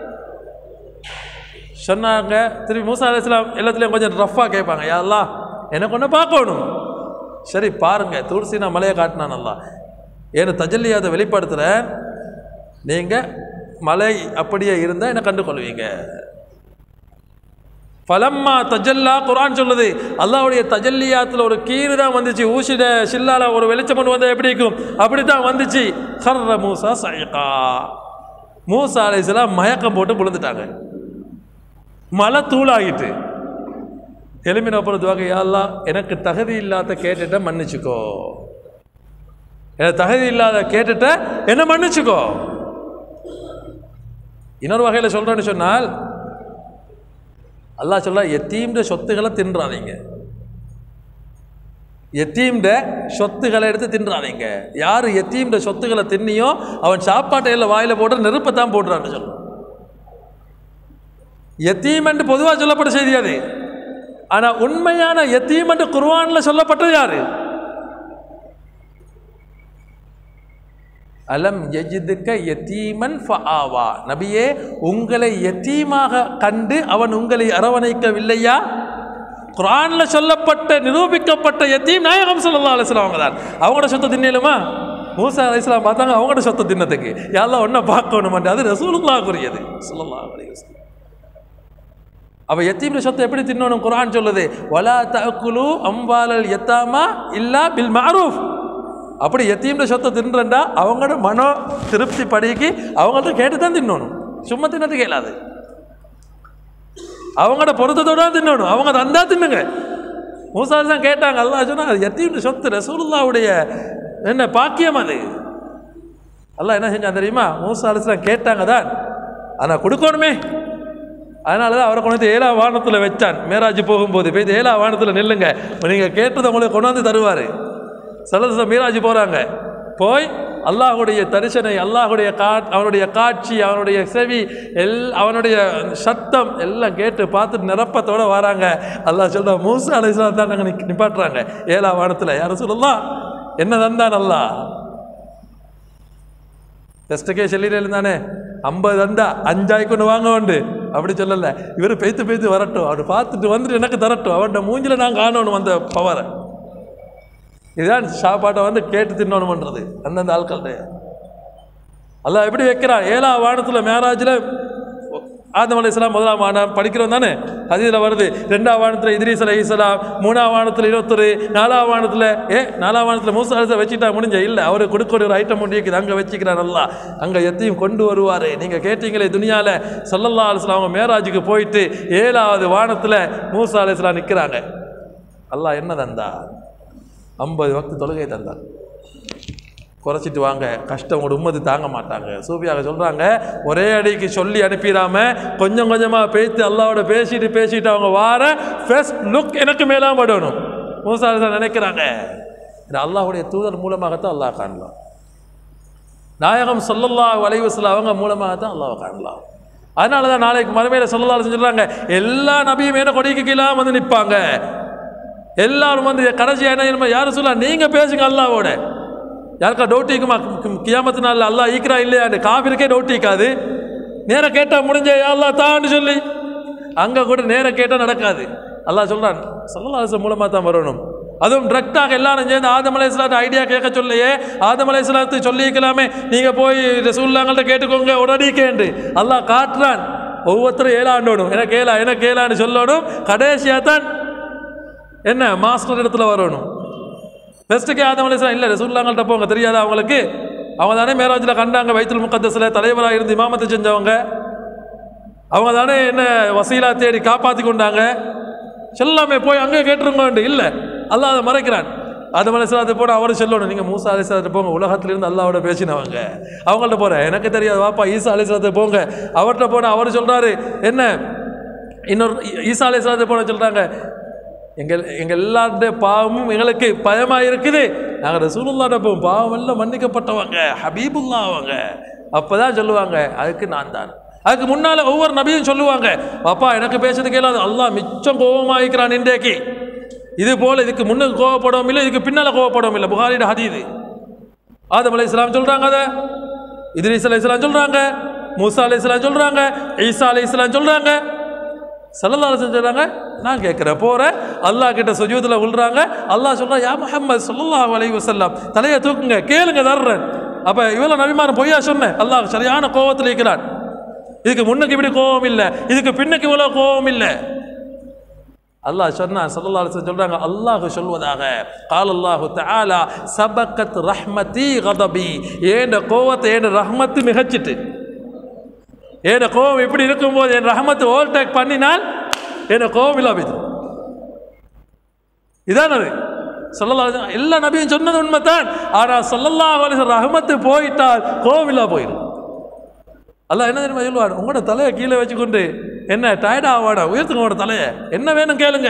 சொன்னாங்க திருப்பி மூசா அலைஹிஸ்ஸலாம் எல்லாத்துலேயும் கொஞ்சம் ரஃப்பாக கேட்பாங்க யா அல்லாஹ் எனக்கு ஒன்று பார்க்கணும் சரி பாருங்க துளசினா மலையை காட்டினான் நல்லா ஏன்னு தஜல்லி அதை வெளிப்படுத்துகிறேன் நீங்கள் மலை அப்படியே இருந்தால் என்னை கண்டுகொள்வீங்க ஃபலம்மா தஜல்லா குர்ஆன் சொல்லுது அல்லாஹ்வுடைய தஜல்லியாத்தில் ஒரு கீறு தான் வந்துச்சு ஊசிட சில்லால ஒரு வெளிச்சம் ஒன்று வந்தால் எப்படி இருக்கும் அப்படி தான் வந்துச்சு ஹர்ர மூசா சயகா மூசா அலைஹிஸ்ஸலாம் மயக்கம் போட்டு விழுந்துட்டாங்க மலை தூளாகிட்டு எலும்பின அப்புறம் துவாக யாழ்லா எனக்கு தகுதி இல்லாத கேட்டுட்ட மன்னிச்சுக்கோ எனக்கு தகுதி இல்லாத கேட்டுட்ட என்ன மன்னிச்சுக்கோ இன்னொரு வகையில் சொல்கிறேன்னு சொன்னால் அல்லாஹ் சொல்ல எத்தீம்ட சொத்துக்களை தின்றாதீங்க எத்தீம்ட சொத்துக்களை எடுத்து தின்றாதீங்க யார் எத்தீம்ட சொத்துக்களை தின்னியோ அவன் சாப்பாட்டை எல்லாம் வாயில் போட்டு நெருப்பத்தான் போடுறான்னு சொல்லுவான் எத்தீம் என்று பொதுவாக சொல்லப்பட்ட செய்தி அது ஆனால் உண்மையான எத்தீம் என்று குர்ஆனில் சொல்லப்பட்டது யாரு அலம் எஜிதுக்க யத்தீமன் ஃபஆவா நபியே உங்களை யத்தீமாக கண்டு அவன் உங்களை அரவணைக்கவில்லையா குர்ஆன்ல சொல்லப்பட்ட நிரூபிக்கப்பட்ட யத்தீம் நாயகம் ஸல்லல்லாஹு அலைஹி வஸல்லம் அவங்க தான் அவங்களோட சொத்தை தின்னலுமா மூசா அலைஹிஸ்ஸலாம் பார்த்தாங்க அவங்களோட சொத்தை தின்னத்துக்கு யாரெல்லாம் ஒன்றா பார்க்கணும் அது ரசூலுல்லாஹ்க்குரியது ஸல்லல்லாஹு அலைஹி வஸல்லம் அப்ப எத்தீம்ல சொத்தை எப்படி தின்னணும் குர்ஆன் சொல்லுது வலா தஅக்குலு அம்வாலல் யத்தாமா இல்லா பில் மஅரூஃப் அப்படி எத்தீம்ல சொத்தை தின்றண்டா அவங்களோட மனோ திருப்தி படிக்கு அவங்கள்ட்ட கேட்டு தான் தின்னணும் சும்மா தின்னது கேளாது அவங்களோட பொருத்தத்தோட தான் தின்னணும் அவங்க தந்தா தின்னுங்க மூசா தான் கேட்டாங்க அல்லாஹ் சொன்னா அது எத்தீம்ல சொத்து ரசூலுல்லாவுடைய என்ன பாக்கியம் அது அல்லாஹ் என்ன செஞ்சான் தெரியுமா மூசா அலிஸ்லாம் கேட்டாங்க தான் ஆனால் கொடுக்கணுமே அதனால தான் அவரை கொண்டு வந்து ஏழா வானத்தில் வச்சான் மேராஜ் போகும்போது போய் ஏழா வானத்தில் நில்லுங்க நீங்கள் கேட்டதை உங்களுக்கு கொண்டு வந்து தருவார் சலச மீராஜ் போகிறாங்க போய் அல்லாஹுடைய தரிசனை அல்லாஹுடைய கா அவனுடைய காட்சி அவனுடைய செவி எல் அவனுடைய சத்தம் எல்லாம் கேட்டு பார்த்துட்டு நிரப்பத்தோட வராங்க அல்லாஹ் சொல்ற மூசா அலிஸ்லாம் தான் நாங்கள் நிப்பாட்டுறாங்க ஏழா வானத்தில் யாரும் சொல்லலாம் என்ன தந்தான் அல்லாஹ் டெஸ்ட்டுக்கே சொல்லிட்டு தானே ஐம்பது தந்தா அஞ்சாய் கொண்டு வாங்க உண்டு அப்படி சொல்லல இவர் பெய்த்து பெய்த்து வரட்டும் அவர் பார்த்துட்டு வந்துட்டு எனக்கு தரட்டும் அவன்கிட்ட மூஞ்சில நான் காணணும் அந்த பவரை இதுதான் சாப்பாட்டை வந்து கேட்டு தின்னணுமன்றது அந்தந்த ஆட்கள்கிட்ட அல்லாஹ் எப்படி வைக்கிறான் ஏழா வானத்தில் மேராஜில் ஆதம் அலைஹிஸ்ஸலாம் முதலாம் வானம் படிக்கிறோம் தானே அதில் வருது ரெண்டாம் வானத்தில் இத்ரீஸ் அலைஹிஸ்ஸலாம் மூணாம் வானத்தில் இருபத்தொரு நாலாம் வானத்தில் ஏ நாலாம் வானத்தில் மூசா அலிசா வச்சுட்டா முடிஞ்ச இல்லை அவரு கொடுக்க ஒரு ஐட்டம் ஒன்று இருக்குது அங்கே வச்சுக்கிறார் நல்லா அங்கே எத்தையும் கொண்டு வருவார் நீங்கள் கேட்டீங்களே துனியாவில் சல்லல்லா அலிஸ்லாம் அவங்க மேராஜுக்கு போயிட்டு ஏழாவது வானத்தில் மூசா அலிஸ்லாம் நிற்கிறாங்க அல்லாஹ் என்ன தந்தா ஐம்பது வக்து தொழுகை தந்தார் குறைச்சிட்டு வாங்க கஷ்டம் ஒரு உம்மது தாங்க மாட்டாங்க சூஃபியாக சொல்கிறாங்க ஒரே அடிக்கு சொல்லி அனுப்பிடாம கொஞ்சம் கொஞ்சமாக பேசி அல்லாவோட பேசிட்டு பேசிட்டு அவங்க வார ஃபர்ஸ்ட் லுக் எனக்கு மேலாம் படணும் மூசா அலிஸ்லாம் நினைக்கிறாங்க இது அல்லாஹ்வுடைய தூதர் மூலமாகத்தான் அல்லாஹ் காணலாம் நாயகம் ஸல்லல்லாஹு அலைஹி வஸல்லம் அவங்க மூலமாகத்தான் அல்லாஹ் காணலாம் அதனால தான் நாளைக்கு மறுமையில் சொல்லலாம் செஞ்சுறாங்க எல்லா நபியும் என்ன கொடிக்கு கீழே வந்து நிற்பாங்க எல்லாரும் வந்து கடைசியாக என்ன தெரியுமா? யாரும் சொல்ல நீங்கள் பேசுங்க அல்லாவோட யாருக்கா டவுட் இருக்குமா கியாமத்து நாளில் அல்லாஹ் ஈக்கிறா இல்லையாண்டு காபிருக்கே டவுட் ஈக்காது நேரம் கேட்டால் முடிஞ்ச யா அல்லாஹ் தான்னு சொல்லி அங்கே கூட நேரம் கேட்டால் நடக்காது அல்லாஹ் சொல்கிறான் சல்லல்லாஹு மூலமாக தான் வரணும் அதுவும் டிரெக்டாக எல்லாரும் சேர்ந்து ஆதம் அலையாத்து ஐடியா கேட்க சொல்லையே ஆதம் அலையாத்து சொல்லிக்கலாமே நீங்கள் போய் ரசூல்லாங்கள்ட்ட கேட்டுக்கோங்க உடனே கேண்டு அல்லாஹ் காட்டுறான் ஒவ்வொருத்தரும் ஏழாண்டோடும் எனக்கு ஏழா எனக்கு ஏழான்னு சொல்லணும் கடைசியாக தான் என்ன மாஸ்டர் இடத்துல வரணும் பெஸ்ட்டுக்கு ஆதம் அலையாம் இல்லை ரசூல்லாங்கள்ட்ட போங்க தெரியாதா அவங்களுக்கு அவங்க தானே மேராஜில் கண்டாங்க வைத்துல் முக்கத்தஸில் தலைவராக இருந்து இமாமத்தை செஞ்சவங்க அவங்க தானே என்ன வசீலா தேடி காப்பாற்றி கொண்டாங்க சொல்லாமே போய் அங்கே கேட்டுருங்க இல்லை அல்லாஹ் அதை மறைக்கிறான் அது மலைசாலத்தை போட அவரும் சொல்லணும் நீங்கள் மூசா அலிசாலத்தை போங்க உலகத்திலிருந்து அல்லாவோட பேசினவங்க அவங்கள்ட்ட போகிறேன் எனக்கு தெரியாது வாப்பா ஈசா அலிசாலத்தை போங்க அவர்கிட்ட போன அவர் சொல்கிறாரு என்ன இன்னொரு ஈசா அலிசாலத்தை போன சொல்கிறாங்க எங்கள் எங்கள் எல்லாருடைய பாவமும் எங்களுக்கு பயமாக இருக்குது நாங்கள் ரசூலுல்லாட்ட போவோம் பாவம் எல்லாம் மன்னிக்கப்பட்டவங்க ஹபீபுல்லா அவங்க அப்போ தான் சொல்லுவாங்க அதுக்கு நான் தான் அதுக்கு முன்னால் ஒவ்வொரு நபியும் சொல்லுவாங்க பாப்பா எனக்கு பேசுறது கேளாது அல்லாஹ் மிச்சம் கோபமாகிக்கிறான் இன்றைக்கு இது போல் இதுக்கு முன்னுக்கு கோவப்படவும் இல்லை இதுக்கு பின்னால் கோவப்படவும் இல்லை புகாரிட ஹதீது ஆதம் அலை இஸ்லாம் சொல்கிறாங்க அதை இத்ரீஸ் அலை இஸ்லாம் சொல்கிறாங்க மூசா அலை இஸ்லாம் சொல்கிறாங்க ஈசா அலை இஸ்லாம் சொல்கிறாங்க சல்லல்லாஹு சொல்கிறாங்க நான் கேட்குறேன் போகிறேன் அல்லாஹ் கிட்ட சுஜூதில் விழுறாங்க அல்லாஹ் சொல்கிறா யா முஹம்மது ஸல்லல்லாஹு அலைஹி வஸல்லம் தலையை தூக்குங்க கேளுங்க தர்றேன் அப்போ இவ்வளோ நபிமாரன் பொய்யா சொன்னேன் அல்லாஹ் சரியான கோவத்தில் இருக்கிறான் இதுக்கு முன்னுக்கு இப்படி கோபம் இல்லை இதுக்கு பின்னுக்கு இவ்வளோ கோபம் இல்லை அல்லாஹ் சொன்னான் சல்லல்லாஹு அலைஹி வஸல்லம் சொல்றாங்க அல்லாஹ் சொல்வதாக கால் அல்லாஹு தஆலா சபக்கத் ரஹ்மதி கதபி ஏண்ட கோவத்தை ஏண்ட ரஹ்மத்து மிகச்சிட்டு ஏண்ட கோவம் இப்படி இருக்கும்போது என் ரஹ்மத்து ஓவர்டேக் பண்ணினால் என்ன கோவம் இல்லாம இது இதான் அது சல்லல்லாஹு அலைஹி வஸல்லம் எல்லா நபியும் சொன்னது உண்மைதான் ஆனால் சல்லல்லாஹு அலைஹி வஸல்லம் ரஹ்மத்து போயிட்டால் கோவம் இல்லா போயிடும் அல்லாஹ் என்ன தெரியுமா சொல்லுவார் உங்களோட தலையை கீழே வச்சுக்கொண்டு என்ன டயர்ட் ஆவாடா உயர்த்துங்க உங்களோட தலையை என்ன வேணும் கேளுங்க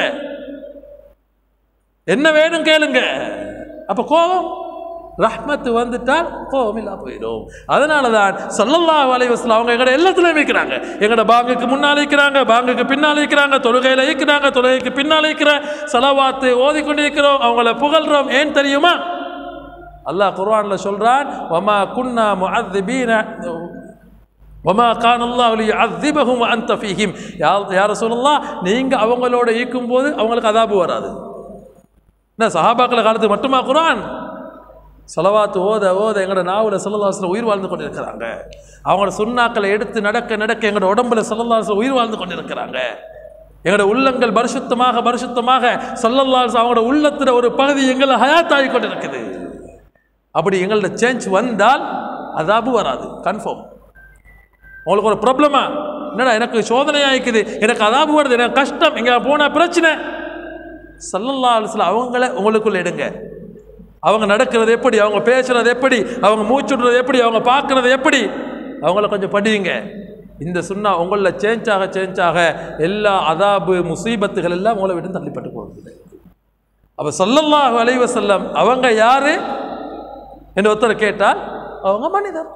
என்ன வேணும் கேளுங்க அப்போ கோபம் ரஹ்மத்து வந்துட்டால் கோபம் இல்லா போயிடும் அதனால தான் சல்லல்லாஹு அலைஹி வஸல்லம் அவங்க எங்கட எல்லாத்துலையும் வைக்கிறாங்க எங்கட பாங்குக்கு முன்னால் இருக்கிறாங்க பாங்குக்கு பின்னால் இருக்கிறாங்க தொழுகையில் இருக்கிறாங்க தொழுகைக்கு பின்னால் இருக்கிற சலவாத்து ஓதிக்கொண்டு இருக்கிறோம் அவங்கள புகழ்றோம் ஏன் தெரியுமா அல்லாஹ் குர்ஆன்ல சொல்றான் வமா குன்னா முஅذிபீன வமா கான் அல்லாஹ் லியுஅذிபஹும் வஅன்த ஃபீஹிம் யா யா ரசூலுல்லாஹ் நீங்க அவங்களோட இருக்கும்போது அவங்களுக்கு அதாபு வராது என்ன சஹாபாக்கள காலத்துக்கு மட்டுமா குர்ஆன் சொலவாத்து ஓத ஓத எங்களோட நாவில் சொல்லலாசில் உயிர் வாழ்ந்து கொண்டு இருக்கிறாங்க அவங்களோட சுண்ணாக்களை எடுத்து நடக்க நடக்க எங்களோட உடம்புல சொல்லலாசில் உயிர் வாழ்ந்து கொண்டு இருக்கிறாங்க எங்களோட உள்ளங்கள் பரிசுத்தமாக பரிசுத்தமாக சொல்லல்லாஸ் அவங்களோட உள்ளத்தில் ஒரு பகுதி எங்களை ஹயாத்தாகி கொண்டு இருக்குது அப்படி எங்களோட சேஞ்ச் வந்தால் அதாபு வராது கன்ஃபார்ம் உங்களுக்கு ஒரு ப்ராப்ளமா என்னடா எனக்கு சோதனையாயிக்குது எனக்கு அதாபு வருது எனக்கு கஷ்டம் எங்கே போனால் பிரச்சனை சல்லல்லா அலுவலம் அவங்கள உங்களுக்குள்ள எடுங்க அவங்க நடக்கிறது எப்படி அவங்க பேசுறது எப்படி அவங்க மூச்சுடுறது எப்படி அவங்க பார்க்கறது எப்படி அவங்கள கொஞ்சம் படியுங்க இந்த சுண்ணா உங்களில் சேஞ்ச் ஆக சேஞ்ச் ஆக எல்லா அதாபு முசீபத்துகள் எல்லாம் உங்களை விட்டு தள்ளிப்பட்டு போகுது அப்போ சல்லல்லாஹு அலைஹி வஸல்லம் அவங்க யாரு என்று ஒருத்தர் கேட்டால் அவங்க மனிதர்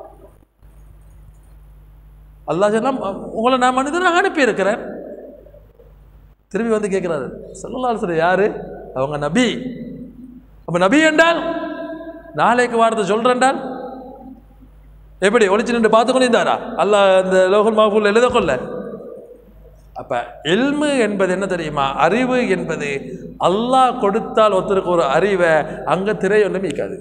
அல்லாஹ் சொன்னா உங்களை நான் மனிதனாக அனுப்பியிருக்கிறேன் திரும்பி வந்து கேட்குறாரு சல்லல்லாஹு அலைஹி வஸல்லம் யாரு அவங்க நபி அப்போ நபி என்றால் நாளைக்கு வார்த்தை சொல்கிறேன்டால் எப்படி ஒளிச்சு நின்று பார்த்து கொண்டிருந்தாரா அல்லாஹ் இந்த லோகல் மாஃபூல் எழுத கொள்ள அப்போ எல்மு என்பது என்ன தெரியுமா அறிவு என்பது அல்லாஹ் கொடுத்தால் ஒருத்தருக்கு ஒரு அறிவை அங்கே திரை ஒன்றும் மீக்காது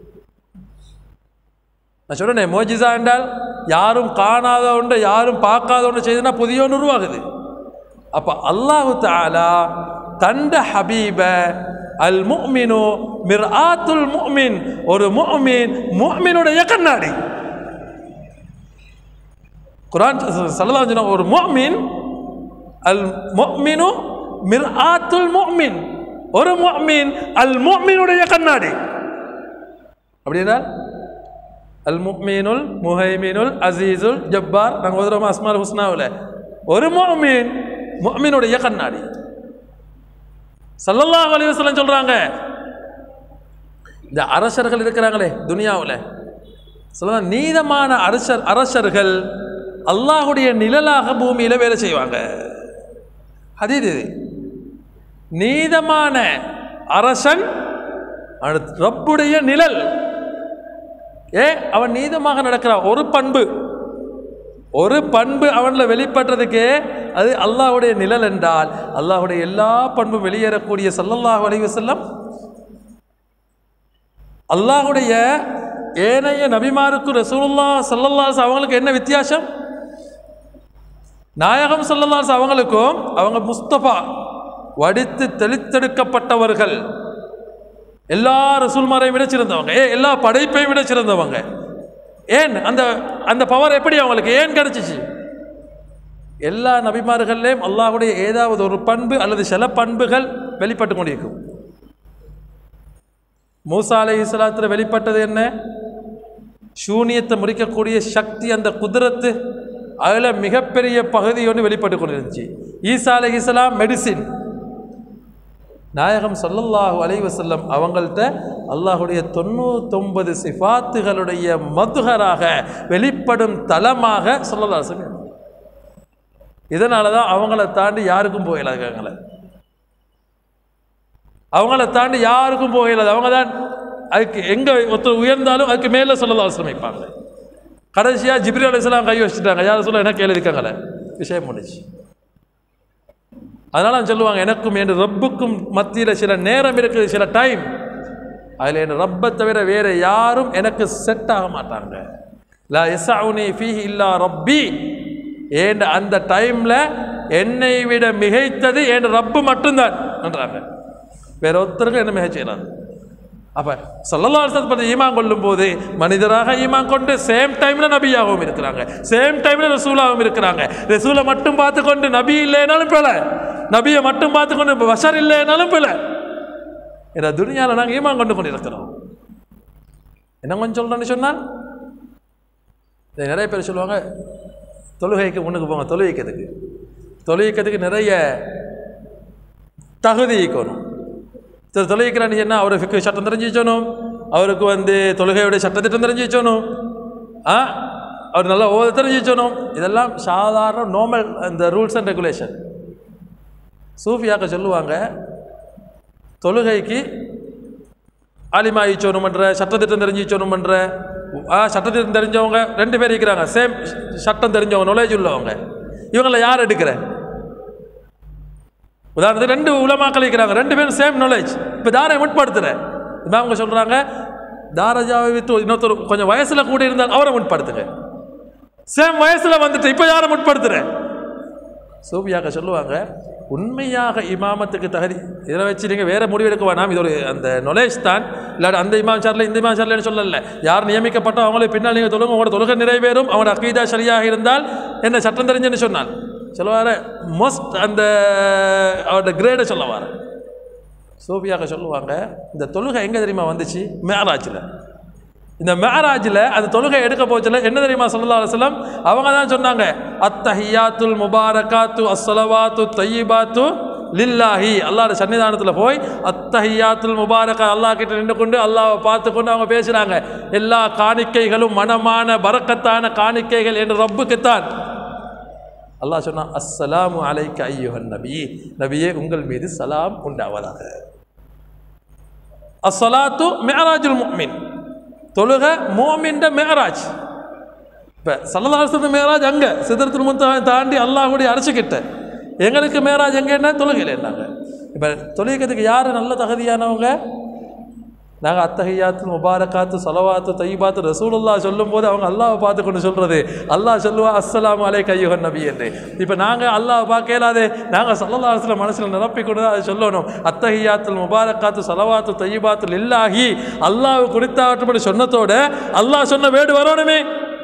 நான் சொல்றேனே மோஜிசா என்றால் யாரும் காணாத ஒன்று யாரும் பார்க்காத ஒன்று செய்தனா புதிய ஒன்று உருவாகுது அப்போ அல்லாஹு தாலா தண்ட ஹபீப அல் முஃமினு மிர்ஆத்துல் முஃமின் ஒரு முஃமின் முஃமினுடைய கண்ணாடி குரான் சல்லல்லாஹு அலைஹி வஸல்லம் ஒரு முஃமின் அல் முஃமினு மிர்ஆத்துல் முஃமின் ஒரு முஃமின் அல் முஃமினுடைய கண்ணாடி அப்படின்னா அல் முஃமினுல் முஹைமினுல் அசீசுல் ஜப்பார் நாங்கள் ஓதுறோமா அஸ்மால் ஹுஸ்னாவில் ஒரு முஃமின் முஃமினுடைய கண்ணாடி சல்லல்லாஹு அலைஹி வஸல்லம் சொல்றாங்க இந்த அரசர்கள் இருக்கிறாங்களே துனியாவில் சொல்ல நீதமான அரசர் அரசர்கள் அல்லாஹுடைய நிழலாக பூமியில் வேலை செய்வாங்க அது இது நீதமான அரசன் அடுத்து ரப்புடைய நிழல் ஏ அவன் நீதமாக நடக்கிறான் ஒரு பண்பு ஒரு பண்பு அவனில் வெளிப்பட்டதுக்கே அது அல்லாஹ்வுடைய நிழல் என்றால் அல்லாஹ்வுடைய எல்லா பண்பும் வெளியேறக்கூடிய சல்லல்லாஹு அலைஹி வஸல்லம் அல்லாஹ்வுடைய ஏனைய நபிமாருக்கும் ரசூலுல்லா சல்லல்லாஸ் அவங்களுக்கு என்ன வித்தியாசம் நாயகம் சல்லல்லாஸ் அவங்களுக்கும் அவங்க முஸ்தபா வடித்து தெளித்தெடுக்கப்பட்டவர்கள் எல்லா ரசூல்மாரையும் விட சிறந்தவங்க ஏ எல்லா படைப்பையும் விட சிறந்தவங்க ஏன் அந்த அந்த பவர் எப்படி அவங்களுக்கு ஏன் கிடைச்சிச்சு எல்லா நபிமார்கள்லேயும் அல்லாஹ்வுடைய ஏதாவது ஒரு பண்பு அல்லது சில பண்புகள் வெளிப்பட்டு கொண்டிருக்கும் மூசா அலை இஸ்லாத்தில் வெளிப்பட்டது என்ன சூனியத்தை முறிக்கக்கூடிய சக்தி அந்த குதிரத்து அதில் மிகப்பெரிய பகுதி ஒன்று வெளிப்பட்டு கொண்டிருந்துச்சு ஈசா அலை இஸ்லாம் மெடிசின் நாயகம் ஸல்லல்லாஹு அலைஹி வஸல்லம் அவங்கள்ட்ட அல்லாஹுடைய தொண்ணூத்தொன்பது சிஃபாத்துகளுடைய மதுகராக வெளிப்படும் தலமாக ஸல்லல்லாஹு அலைஹி வஸல்லம் இதனால தான் அவங்கள தாண்டி யாருக்கும் போயிடாது அவங்கள அவங்கள தாண்டி யாருக்கும் போயிடாது அவங்க தான் அதுக்கு எங்கே ஒருத்தர் உயர்ந்தாலும் அதுக்கு மேலே ஸல்லல்லாஹு அலைஹி வஸல்லம் வைப்பாங்க கடைசியாக ஜிப்ரி அலைஹிஸ்ஸலாம் கை வச்சுட்டாங்க யார் சொல்ல என்ன கேள்வி இருக்காங்களே விஷயம் முடிச்சு அதனால் அவங்க சொல்லுவாங்க எனக்கும் என் ரப்புக்கும் மத்தியில் சில நேரம் இருக்குது சில டைம் அதில் என் ரப்பை தவிர வேறு யாரும் எனக்கு செட் ஆக மாட்டாங்க லா எஸ்ஸவுனி ஃபீஹி இல்லா ரப்பி ஏன் அந்த டைமில் என்னை விட மிகைத்தது என் ரப்பு மட்டும்தான் என்றாங்க வேற ஒருத்தருக்கும் என்ன மிகச் செய்யலாது அப்போ சொல்லலாசத் பற்றி ஈமான் கொள்ளும் போது மனிதராக ஈமான் கொண்டு சேம் டைமில் நபியாகவும் இருக்கிறாங்க சேம் டைமில் ரசூலாகவும் இருக்கிறாங்க ரசூலை மட்டும் பார்த்து கொண்டு நபி இல்லைனாலும் பிழை நபியை மட்டும் பார்த்து கொண்டு பஷர் இல்லைனாலும் பிழை இந்த துனியாவில் நாங்கள் ஈமான் கொண்டு கொண்டு இருக்கிறோம் என்ன கொஞ்சம் சொல்கிறேன்னு சொன்னால் இதை நிறைய பேர் சொல்லுவாங்க தொழுகைக்கு முன்னுக்கு போங்க தொழுவிக்கிறதுக்கு தொழுவிக்கிறதுக்கு நிறைய தகுதி இருக்கணும் சரி தொழுவிக்கிறான்னு சொன்னால் அவருக்கு சட்டம் தெரிஞ்சு வச்சோணும் அவருக்கு வந்து தொழுகையுடைய சட்டத்திட்டம் தெரிஞ்சு வச்சோணும் ஆ அவர் நல்லா ஓத தெரிஞ்சு வச்சோணும் இதெல்லாம் சாதாரண நார்மல் இந்த ரூல்ஸ் அண்ட் ரெகுலேஷன் சூஃபியாக்க சொல்லுவாங்க தொழுகைக்கு ஆலிமா ஈச்சோணுமன்ற சட்டத்திட்டம் தெரிஞ்சு ஈச்சோணுமன்ற ஆ சட்டத்திட்டம் தெரிஞ்சவங்க ரெண்டு பேர் இருக்கிறாங்க சேம் சட்டம் தெரிஞ்சவங்க நாலேஜ் உள்ளவங்க இவங்கள யார் எடுக்கிற உதாரணத்துக்கு ரெண்டு உலமாக்கள் இருக்கிறாங்க ரெண்டு பேரும் சேம் நாலேஜ் இப்போ தாரை முற்படுத்துகிற இப்போ அவங்க சொல்கிறாங்க தாரஜாவை வித்து இன்னொருத்தர் கொஞ்சம் வயசுல கூட இருந்தால் அவரை முற்படுத்துங்க சேம் வயசுல வந்துட்டு இப்போ யாரை முற்படுத்துறேன் சூபியாக சொல்லுவாங்க உண்மையாக இமாமத்துக்கு தகுதி இதை வச்சு நீங்கள் வேற முடிவு எடுக்க வேணாம் இது ஒரு அந்த knowledge தான் இல்லாட்டி அந்த இமாம் சார்ல இந்த இமாம் சார்லன்னு சொல்லல யார் நியமிக்கப்பட்டோ அவங்களே பின்னால் நீங்கள் தொழுங்க உங்களோட தொழுகை நிறைவேறும் அவங்களோட அக்கீதா சரியாக இருந்தால் என்ன சட்டம் தெரிஞ்சுன்னு சொன்னான் சொல்லுவார மோஸ்ட் அந்த அவரோட கிரேடை சொல்ல வார சூபியாக சொல்லுவாங்க இந்த தொழுகை எங்கே தெரியுமா வந்துச்சு மேராஜில் இந்த மேராஜில் அந்த தொழுகை எடுக்க போச்சுல என்ன தெரியுமா சல்லா அலுவலம் அவங்க தான் சொன்னாங்க அத்தஹியாத்துல் முபாரகாத்து அஸ்ஸலவாத்து தையிபாத்து லில்லாஹி அல்லாஹ்ட சன்னிதானத்தில் போய் அத்தஹியாத்துல் முபாரகா அல்லாஹ் கிட்ட நின்று கொண்டு அல்லாஹ்வை பார்த்து கொண்டு அவங்க பேசுகிறாங்க எல்லா காணிக்கைகளும் மனமான பரக்கத்தான காணிக்கைகள் என்று ரப்புக்குத்தான் அல்லாஹ் சொன்னான் அஸ்ஸலாமு அலைக்க ஐயுஹன் நபி நபியே உங்கள் மீது சலாம் உண்டாவதாக அஸ்ஸலாத்து மேராஜுல் முஃமின் தொழுக மோமின்ட மேராஜ் இப்போ சல்லதாசத்து மேராஜ் அங்கே சிதறத்தில் முத்த தாண்டி அல்லாஹுடைய அரசுக்கிட்ட எங்களுக்கு மேராஜ் எங்கன்னா தொழுகையில் என்னாங்க இப்போ தொழுகிறதுக்கு யார் நல்ல தகுதியானவங்க நாங்கள் அத்தகையாத்து முபாரக்காத்து சலவாத்து தைபாத்து ரசூலுல்லா சொல்லும்போது அவங்க அல்லாஹ்வை பார்த்து கொண்டு சொல்கிறது அல்லாஹ் சொல்லுவா அஸ்ஸலாமு அலை கையுகன் நபி என்று இப்போ நாங்கள் அல்லாஹ் பார்க்க இயலாது நாங்கள் சல்லல்லாஹுல மனசில் நிரப்பி கொண்டு தான் அதை சொல்லணும் அத்தகையாத்துல் முபாரக்காத்து சலவாத்து தைபாத்து இல்லாஹி அல்லாஹ் குறித்தாற்றப்படி சொன்னதோட அல்லாஹ் சொன்ன வேடு வரணுமே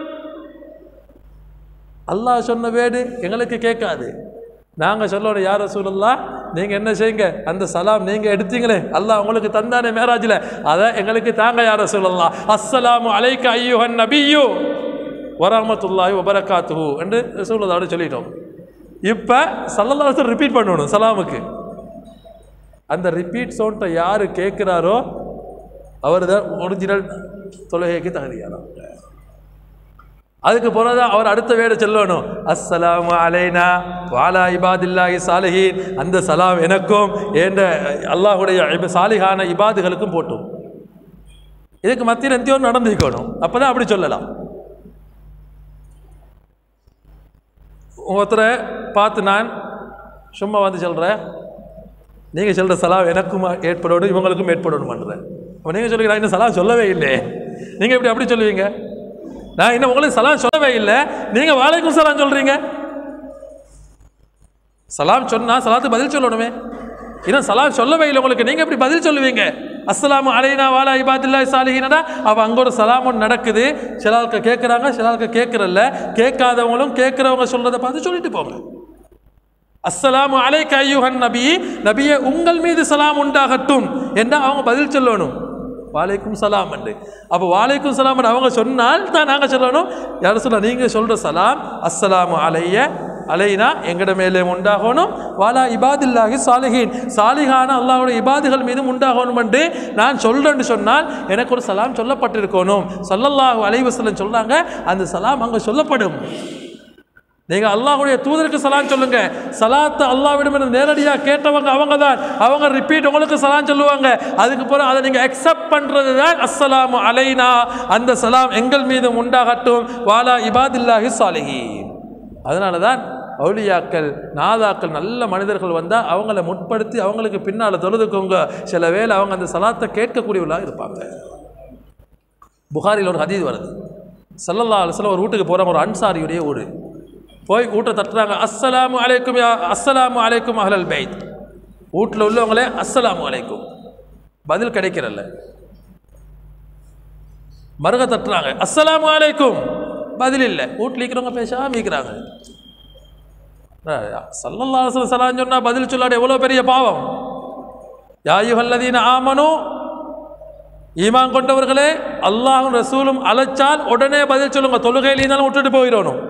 அல்லாஹ் சொன்ன வேடு எங்களுக்கு கேட்காது நாங்கள் சொல்லணும் யார் ரசூலுல்லா நீங்கள் என்ன செய்யுங்க அந்த சலாம் நீங்கள் எடுத்தீங்களே அல்லாஹ் உங்களுக்கு தந்தானே மேராஜில் அதை எங்களுக்கு தாங்க யார் ரசூலுல்லா அஸ்ஸலாமு அலைக்க ஐயுஹன் நபியு வரமத்துல்லாஹி வபரகாத்துஹு என்று ரசூலுல்லாவோட சொல்லிட்டோம் இப்போ சல்லல்லாஹு ரிப்பீட் பண்ணணும் சலாமுக்கு அந்த ரிப்பீட் சவுண்டை யார் கேட்குறாரோ அவர் தான் ஒரிஜினல் தொழுகைக்கு தகுதியானவங்க அதுக்கு பிறகுதான் அவர் அடுத்த வேட சொல்லணும் அஸ்ஸலாமு அலைனா வாலா இபாதில்லாஹி சாலிஹீன் அந்த சலாம் எனக்கும் என்ற அல்லாஹுடைய இப- சாலிஹான இபாதுகளுக்கும் போட்டும் இதுக்கு மத்தியில் எந்தையோ நடந்துக்கணும் அப்பதான் அப்படி சொல்லலாம் ஒருத்தரை பார்த்து நான் சும்மா வந்து சொல்கிறேன் நீங்கள் சொல்கிற சலாம் எனக்கும் ஏற்படணும் இவங்களுக்கும் ஏற்படணும்ன்றேன் அப்போ நீங்கள் சொல்லுங்க நான் இன்னும் சலாம் சொல்லவே இல்லை நீங்கள் எப்படி அப்படி சொல்லுவீங்க நான் இன்னும் உங்களுக்கு சலாம் சொல்லவே இல்லை நீங்கள் வாழைக்கும் சலாம் சொல்கிறீங்க சலாம் சொன்னால் சலாத்துக்கு பதில் சொல்லணுமே இன்னும் சலாம் சொல்லவே இல்லை உங்களுக்கு நீங்கள் எப்படி பதில் சொல்லுவீங்க அஸ்ஸலாமு அலைனா வாலா இபாதில்லா சாலிஹினடா அவள் அங்கே ஒரு சலாம் ஒன்று நடக்குது சில ஆட்கள் கேட்குறாங்க சில ஆட்கள் கேட்குறல்ல கேட்காதவங்களும் கேட்குறவங்க சொல்கிறத பார்த்து சொல்லிட்டு போங்க அஸ்ஸலாமு அலைக்க ஐயுஹன் நபி நபியே உங்கள் மீது சலாம் உண்டாகட்டும் என்று அவங்க பதில் சொல்லணும் வாலைக்கும் சலாம் என்று அப்போ வாலைக்கும் சலாம் என்று அவங்க சொன்னால் தான் நாங்கள் சொல்லணும் யாரும் சொல்ல நீங்கள் சொல்கிற சலாம் அஸ்ஸலாமு அலைய அலைனா எங்கட மேலே உண்டாகணும் வாலா இபாதில்லாஹி சாலிஹீன் சாலிஹான அல்லாஹ்வுடைய இபாதுகள் மீதும் உண்டாகணும் என்று நான் சொல்கிறேன்னு சொன்னால் எனக்கு ஒரு சலாம் சொல்லப்பட்டிருக்கணும் ஸல்லல்லாஹு அலைஹி வஸல்லம் சொல்கிறாங்க அந்த சலாம் அங்கே சொல்லப்படும் நீங்கள் அல்லாஹ்வுடைய தூதருக்கு சலான் சொல்லுங்க சலாத்தை அல்லாஹ்விடம் நேரடியாக கேட்டவங்க அவங்க தான் அவங்க ரிப்பீட் உங்களுக்கு சலான் சொல்லுவாங்க அதுக்கு பிறகு அதை நீங்கள் அக்செப்ட் பண்ணுறது தான் அஸ்ஸலாமு அலைனா அந்த சலாம் எங்கள் மீது உண்டாகட்டும் வாலா இபாதில்லாஹி சாலிஹீன் அதனால தான் அவுலியாக்கள் நாதாக்கள் நல்ல மனிதர்கள் வந்தால் அவங்கள முற்படுத்தி அவங்களுக்கு பின்னால் தொழுதுக்கோங்க சில வேளை அவங்க அந்த சலாத்தை கேட்கக்கூடியவர்களாக இருப்பாங்க புகாரில் ஒரு ஹதீஸ் வருது சல்லல்லா அலுவலம் ஒரு வீட்டுக்கு போகிறாங்க ஒரு அன்சாரியுடைய ஊர் போய் வீட்டை தட்டுறாங்க அஸ்ஸலாமு அலைக்கும் யா அஸ்ஸலாமு அலைக்கும் அஹ்லல் பைத் வீட்டில் உள்ளவங்களே அஸ்ஸலாமு அலைக்கும் பதில் கிடைக்கிறல்ல மருக தட்டுறாங்க அஸ்ஸலாமு அலைக்கும் பதில் இல்லை வீட்டில் இருக்கிறவங்க பேசாம இருக்கிறாங்க சல்லல்லா அலுவலம் சலாம் சொன்னா பதில் சொல்லாட எவ்வளோ பெரிய பாவம் யாயுஹல்லதீன ஆமனு ஈமான் கொண்டவர்களே அல்லாஹும் ரசூலும் அழைச்சால் உடனே பதில் சொல்லுங்க தொழுகையில் இருந்தாலும் விட்டுட்டு போயிடணும்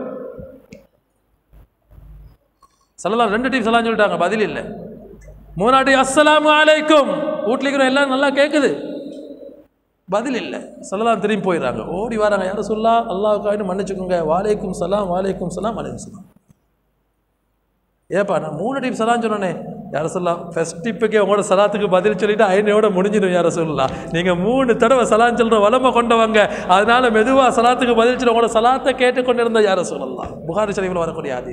சல்லல்லாஹு ரெண்டு டீம் சலாம் சொல்லிட்டாங்க பதில் இல்லை மூணாட்டி அஸ்ஸலாமு அலைக்கும் வீட்டில் இருக்கிற எல்லாம் நல்லா கேட்குது பதில் இல்லை சல்லலாம் திரும்பி போயிடுறாங்க ஓடி வராங்க யாரும் சொல்லா அல்லாவுக்காக மன்னிச்சுக்கோங்க வாலைக்கும் சலாம் வாலைக்கும் சலாம் வாலைக்கும் சலாம் ஏப்பா நான் மூணு டீம் சலாம் சொன்னேனே யார சொல்லலாம் ஃபஸ்ட் டிப்புக்கே உங்களோட சலாத்துக்கு பதில் சொல்லிட்டு ஐநோட முடிஞ்சிடும் யார சொல்லலாம் நீங்கள் மூணு தடவை சலாம் சொல்கிற வளமை கொண்டவங்க அதனால மெதுவாக சலாத்துக்கு பதில் சொல்லி உங்களோட சலாத்தை கேட்டுக்கொண்டிருந்த யார சொல்லலாம் புகாரி ஷரீஃபில் வரக்கூடிய ஆதி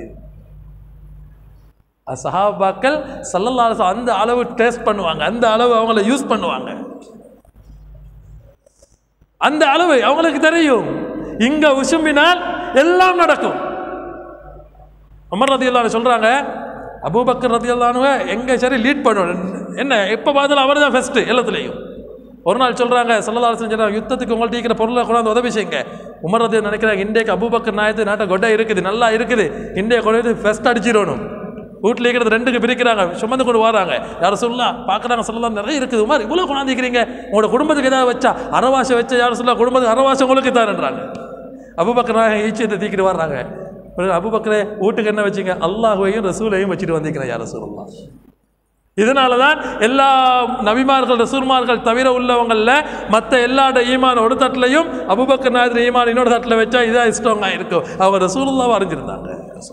சஹாபாக்கள் சல்லல்லா அலைஹி அந்த அளவு டேஸ்ட் பண்ணுவாங்க அந்த அளவு அவங்கள யூஸ் பண்ணுவாங்க அந்த அளவு அவங்களுக்கு தெரியும் இங்க உசும்பினால் எல்லாம் நடக்கும் அமர் ரதி சொல்றாங்க அபூபக்கர் ரதி எங்க சரி லீட் பண்ணணும் என்ன எப்போ பார்த்தாலும் அவர் தான் ஃபஸ்ட்டு எல்லாத்துலேயும் ஒரு நாள் சொல்றாங்க சல்லல்லாஹு சொல்றாங்க யுத்தத்துக்கு உங்கள்ட்ட இருக்கிற பொருளை கொண்டாந்து உதவி செய்யுங்க உமர் ரதி நினைக்கிறாங்க இன்றைக்கு அபூபக்கர் நாயத்து நாட்டை கொட்டை இருக்குது நல்லா இருக்குது இன்றைய கொண்டு வந்து ஃபஸ்ட் அடிச்சிடணும் வீட்டில் இருக்கிறது ரெண்டுக்கு பிரிக்கிறாங்க சுமந்து கொண்டு வராங்க யாரும் சொல்லலாம் பார்க்குறாங்க சொல்லலாம் நிறைய இருக்குது உமர் இவ்வளோ கொண்டாந்துக்கிறீங்க உங்களோட குடும்பத்துக்கு ஏதாவது வச்சா அறவாசை வச்சா யாரும் சொல்லலாம் குடும்பத்துக்கு அறவாசை உங்களுக்கு தான்ன்றாங்க அபுபக்கர் நாயகம் ஈச்சியத்தை தீக்கிட்டு வர்றாங்க பிறகு அபுபக்கரே வீட்டுக்கு என்ன வச்சீங்க அல்லாஹுவையும் ரசூலையும் வச்சுட்டு வந்திருக்கிறேன் யார் ரசூலுல்லாஹ் இதனால தான் எல்லா நபிமார்கள் ரசூல்மார்கள் தவிர உள்ளவங்களில் மற்ற எல்லாட ஈமான் ஒரு தட்டிலையும் அபுபக்கர் நாயகர் ஈமான் இன்னொரு தட்டில் வச்சா இதான் இஷ்டவங்க இருக்கும் அவங்க ரசூலுல்லாவை அறிஞ்சிருந்தாங்க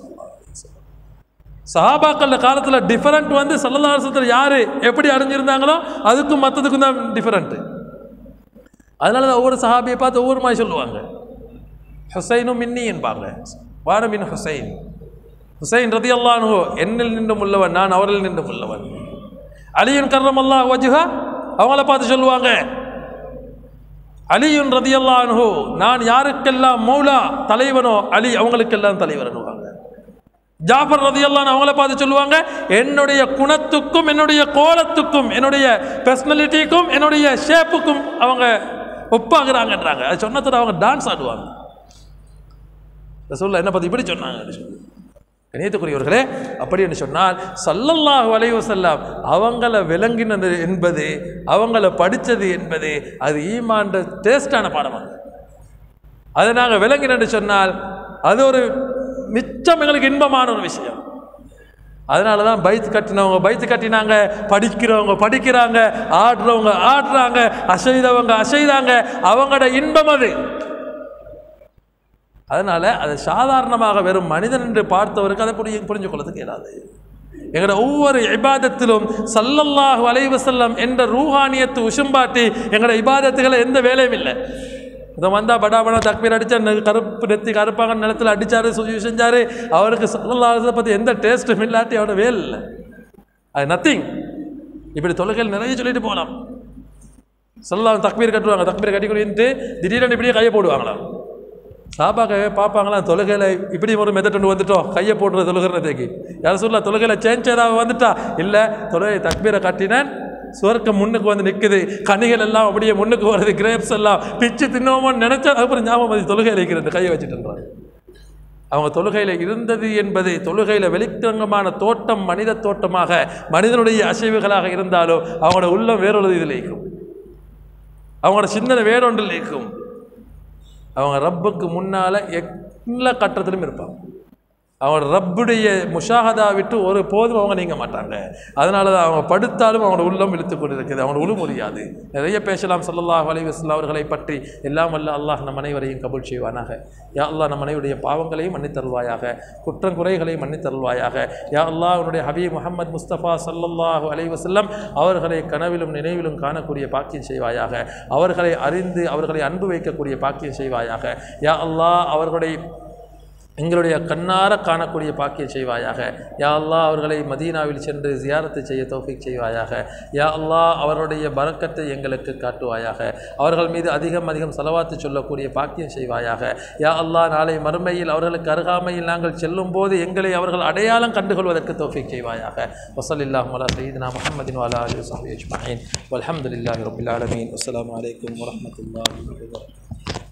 சஹாபாக்கள் காலத்தில் டிஃபரெண்ட் வந்து சல்லல்லாசத்தில் யார் எப்படி அறிஞ்சிருந்தாங்களோ அதுக்கும் மற்றதுக்கும் தான் டிஃபரெண்ட்டு அதனால தான் ஒவ்வொரு சஹாபியை பார்த்து ஒவ்வொரு மாதிரி சொல்லுவாங்க ஹுசைனும் மின்னி என்பாங்க வான மின் ஹுசைன் ஹுசைன் ரதி அல்லானுஹோ என்னில் நின்றும் உள்ளவன் நான் அவரில் நின்றும் உள்ளவன் அலியுன் கர்ரம் அல்லாஹ் வஜுஹா அவங்கள பார்த்து சொல்லுவாங்க அலியுன் ரதி அல்லானுஹோ நான் யாருக்கெல்லாம் மௌலா தலைவனோ அலி அவங்களுக்கெல்லாம் தலைவரனுவாங்க ஜாஃபர் ரதியல்லான் அவங்கள பார்த்து சொல்லுவாங்க என்னுடைய குணத்துக்கும் என்னுடைய கோலத்துக்கும் என்னுடைய பர்சனாலிட்டிக்கும் என்னுடைய ஷேப்புக்கும் அவங்க ஒப்பாகிறாங்கன்றாங்க அது சொன்னதில் அவங்க டான்ஸ் ஆடுவாங்க ரசூல்லா என்ன பார்த்து இப்படி சொன்னாங்க கணியத்துக்குரியவர்களே அப்படி என்று சொன்னால் சல்லல்லாஹு அலைஹி வஸல்லம் அவங்கள விளங்கினது என்பது அவங்கள படித்தது என்பது அது ஈமான்ற டேஸ்டான பாடமாக அதை நாங்கள் விளங்கினு சொன்னால் அது ஒரு மிச்சம் எங்களுக்கு இன்பமான ஒரு விஷயம் அதனால தான் பைத்து கட்டினவங்க பைத்து கட்டினாங்க படிக்கிறவங்க படிக்கிறாங்க ஆடுறவங்க ஆடுறாங்க அசைதவங்க அசைதாங்க அவங்களோட இன்பம் அது அதனால் அதை சாதாரணமாக வெறும் மனிதன் என்று பார்த்தவருக்கு அதை புரிய புரிஞ்சு கொள்ளதுக்கு இயலாது எங்களோட ஒவ்வொரு இபாதத்திலும் சல்லல்லாஹு அலைஹி வஸல்லம் என்ற ரூஹானியத்து உசும்பாட்டி எங்களோட இபாதத்துகளை எந்த வேலையும் இல்லை இதை வந்தால் படா படா தக்பீர் அடித்தா கருப்பு நெத்தி கருப்பாக நிலத்தில் அடித்தார் சுஜி செஞ்சார் அவருக்கு சல்லல்லாஹு பற்றி எந்த டேஸ்ட்டும் இல்லாட்டி அவரோட வேல் இல்லை அது நத்திங் இப்படி தொழுகைகள் நிறைய சொல்லிட்டு போகலாம் சொல்லலாம் தக்பீர் கட்டுவாங்க தக்பீர் கட்டி கொடுத்து திடீர்னு இப்படியே கையை போடுவாங்களாம் சாபாக்கவே பார்ப்பாங்களாம் தொழுகையில் இப்படி ஒரு மெத்தட் ஒன்று வந்துட்டோம் கையை போடுற தொழுகிறதுக்கு யாரும் சொல்ல தொழுகையில் சேஞ்ச் ஏதாவது வந்துட்டா இல்லை தொழுகை தக்பீரை கட்டினேன் சுவர்க்கம் முன்னுக்கு வந்து நிற்குது கனிகள் எல்லாம் அப்படியே முன்னுக்கு வருது கிரேப்ஸ் எல்லாம் பிச்சு தின்னோமோன்னு நினச்சா அதுக்கப்புறம் ஞாபகம் வந்து தொழுகையில் இருக்கிறது கையை வச்சுட்டுன்றாங்க அவங்க தொழுகையில் இருந்தது என்பது தொழுகையில் வெளித்தங்கமான தோட்டம் மனித தோட்டமாக மனிதனுடைய அசைவுகளாக இருந்தாலும் அவங்களோட உள்ளம் வேறொரு இதில் இருக்கும் அவங்களோட சிந்தனை வேறொன்றில் இருக்கும் அவங்க ரப்புக்கு முன்னால் எல்லா கட்டத்திலும் இருப்பாங்க அவங்களோட ரப்புடைய முஷாஹதா விட்டு ஒரு போதும் அவங்க நீங்க மாட்டாங்க அதனால தான் அவங்க படுத்தாலும் அவங்களோட உள்ளம் இழுத்து கொண்டு இருக்குது அவங்களோட உள்ள முடியாது நிறைய பேசலாம் ஸல்லல்லாஹு அலைஹி வஸல்லம் அவர்களை பற்றி எல்லாம் வல்ல அல்லாஹ் நம் அனைவரையும் கபூல் செய்வானாக யா அல்லாஹ் நம் அனைவருடைய பாவங்களையும் மன்னித்தருள்வாயாக குற்றம் குறைகளையும் மன்னித்தருள்வாயாக யா அல்லாஹ் உன்னுடைய ஹபீப் முஹம்மது முஸ்தபா ஸல்லல்லாஹு அலைஹி வஸல்லம் அவர்களை கனவிலும் நினைவிலும் காணக்கூடிய பாக்கியம் செய்வாயாக அவர்களை அறிந்து அவர்களை அன்பு வைக்கக்கூடிய பாக்கியம் செய்வாயாக யா அல்லாஹ் அவர்களுடைய எங்களுடைய கண்ணார காணக்கூடிய பாக்கியம் செய்வாயாக யா அல்லாஹ் அவர்களை மதீனாவில் சென்று ஜியாரத்து செய்ய தௌஃபீக் செய்வாயாக யா அல்லாஹ் அவருடைய பரக்கத்தை எங்களுக்கு காட்டுவாயாக அவர்கள் மீது அதிகம் அதிகம் செலவாத்து சொல்லக்கூடிய பாக்கியம் செய்வாயாக யா அல்லாஹ் நாளை மறுமையில் அவர்களுக்கு அருகாமையில் நாங்கள் செல்லும் போது எங்களை அவர்கள் அடையாளம் கண்டுகொள்வதற்கு தௌஃபீக் செய்வாயாக வசலில்லாஹ் மலா சையீதுனா முஹம்மதின் வாலா அலி வசஹபி அஜ்மஈன் வல்ஹம்துலில்லாஹி ரபில் ஆலமீன் அஸ்ஸலாமு அலைக்கும் வரஹ்மத்துல்லாஹி வபரகாத்துஹு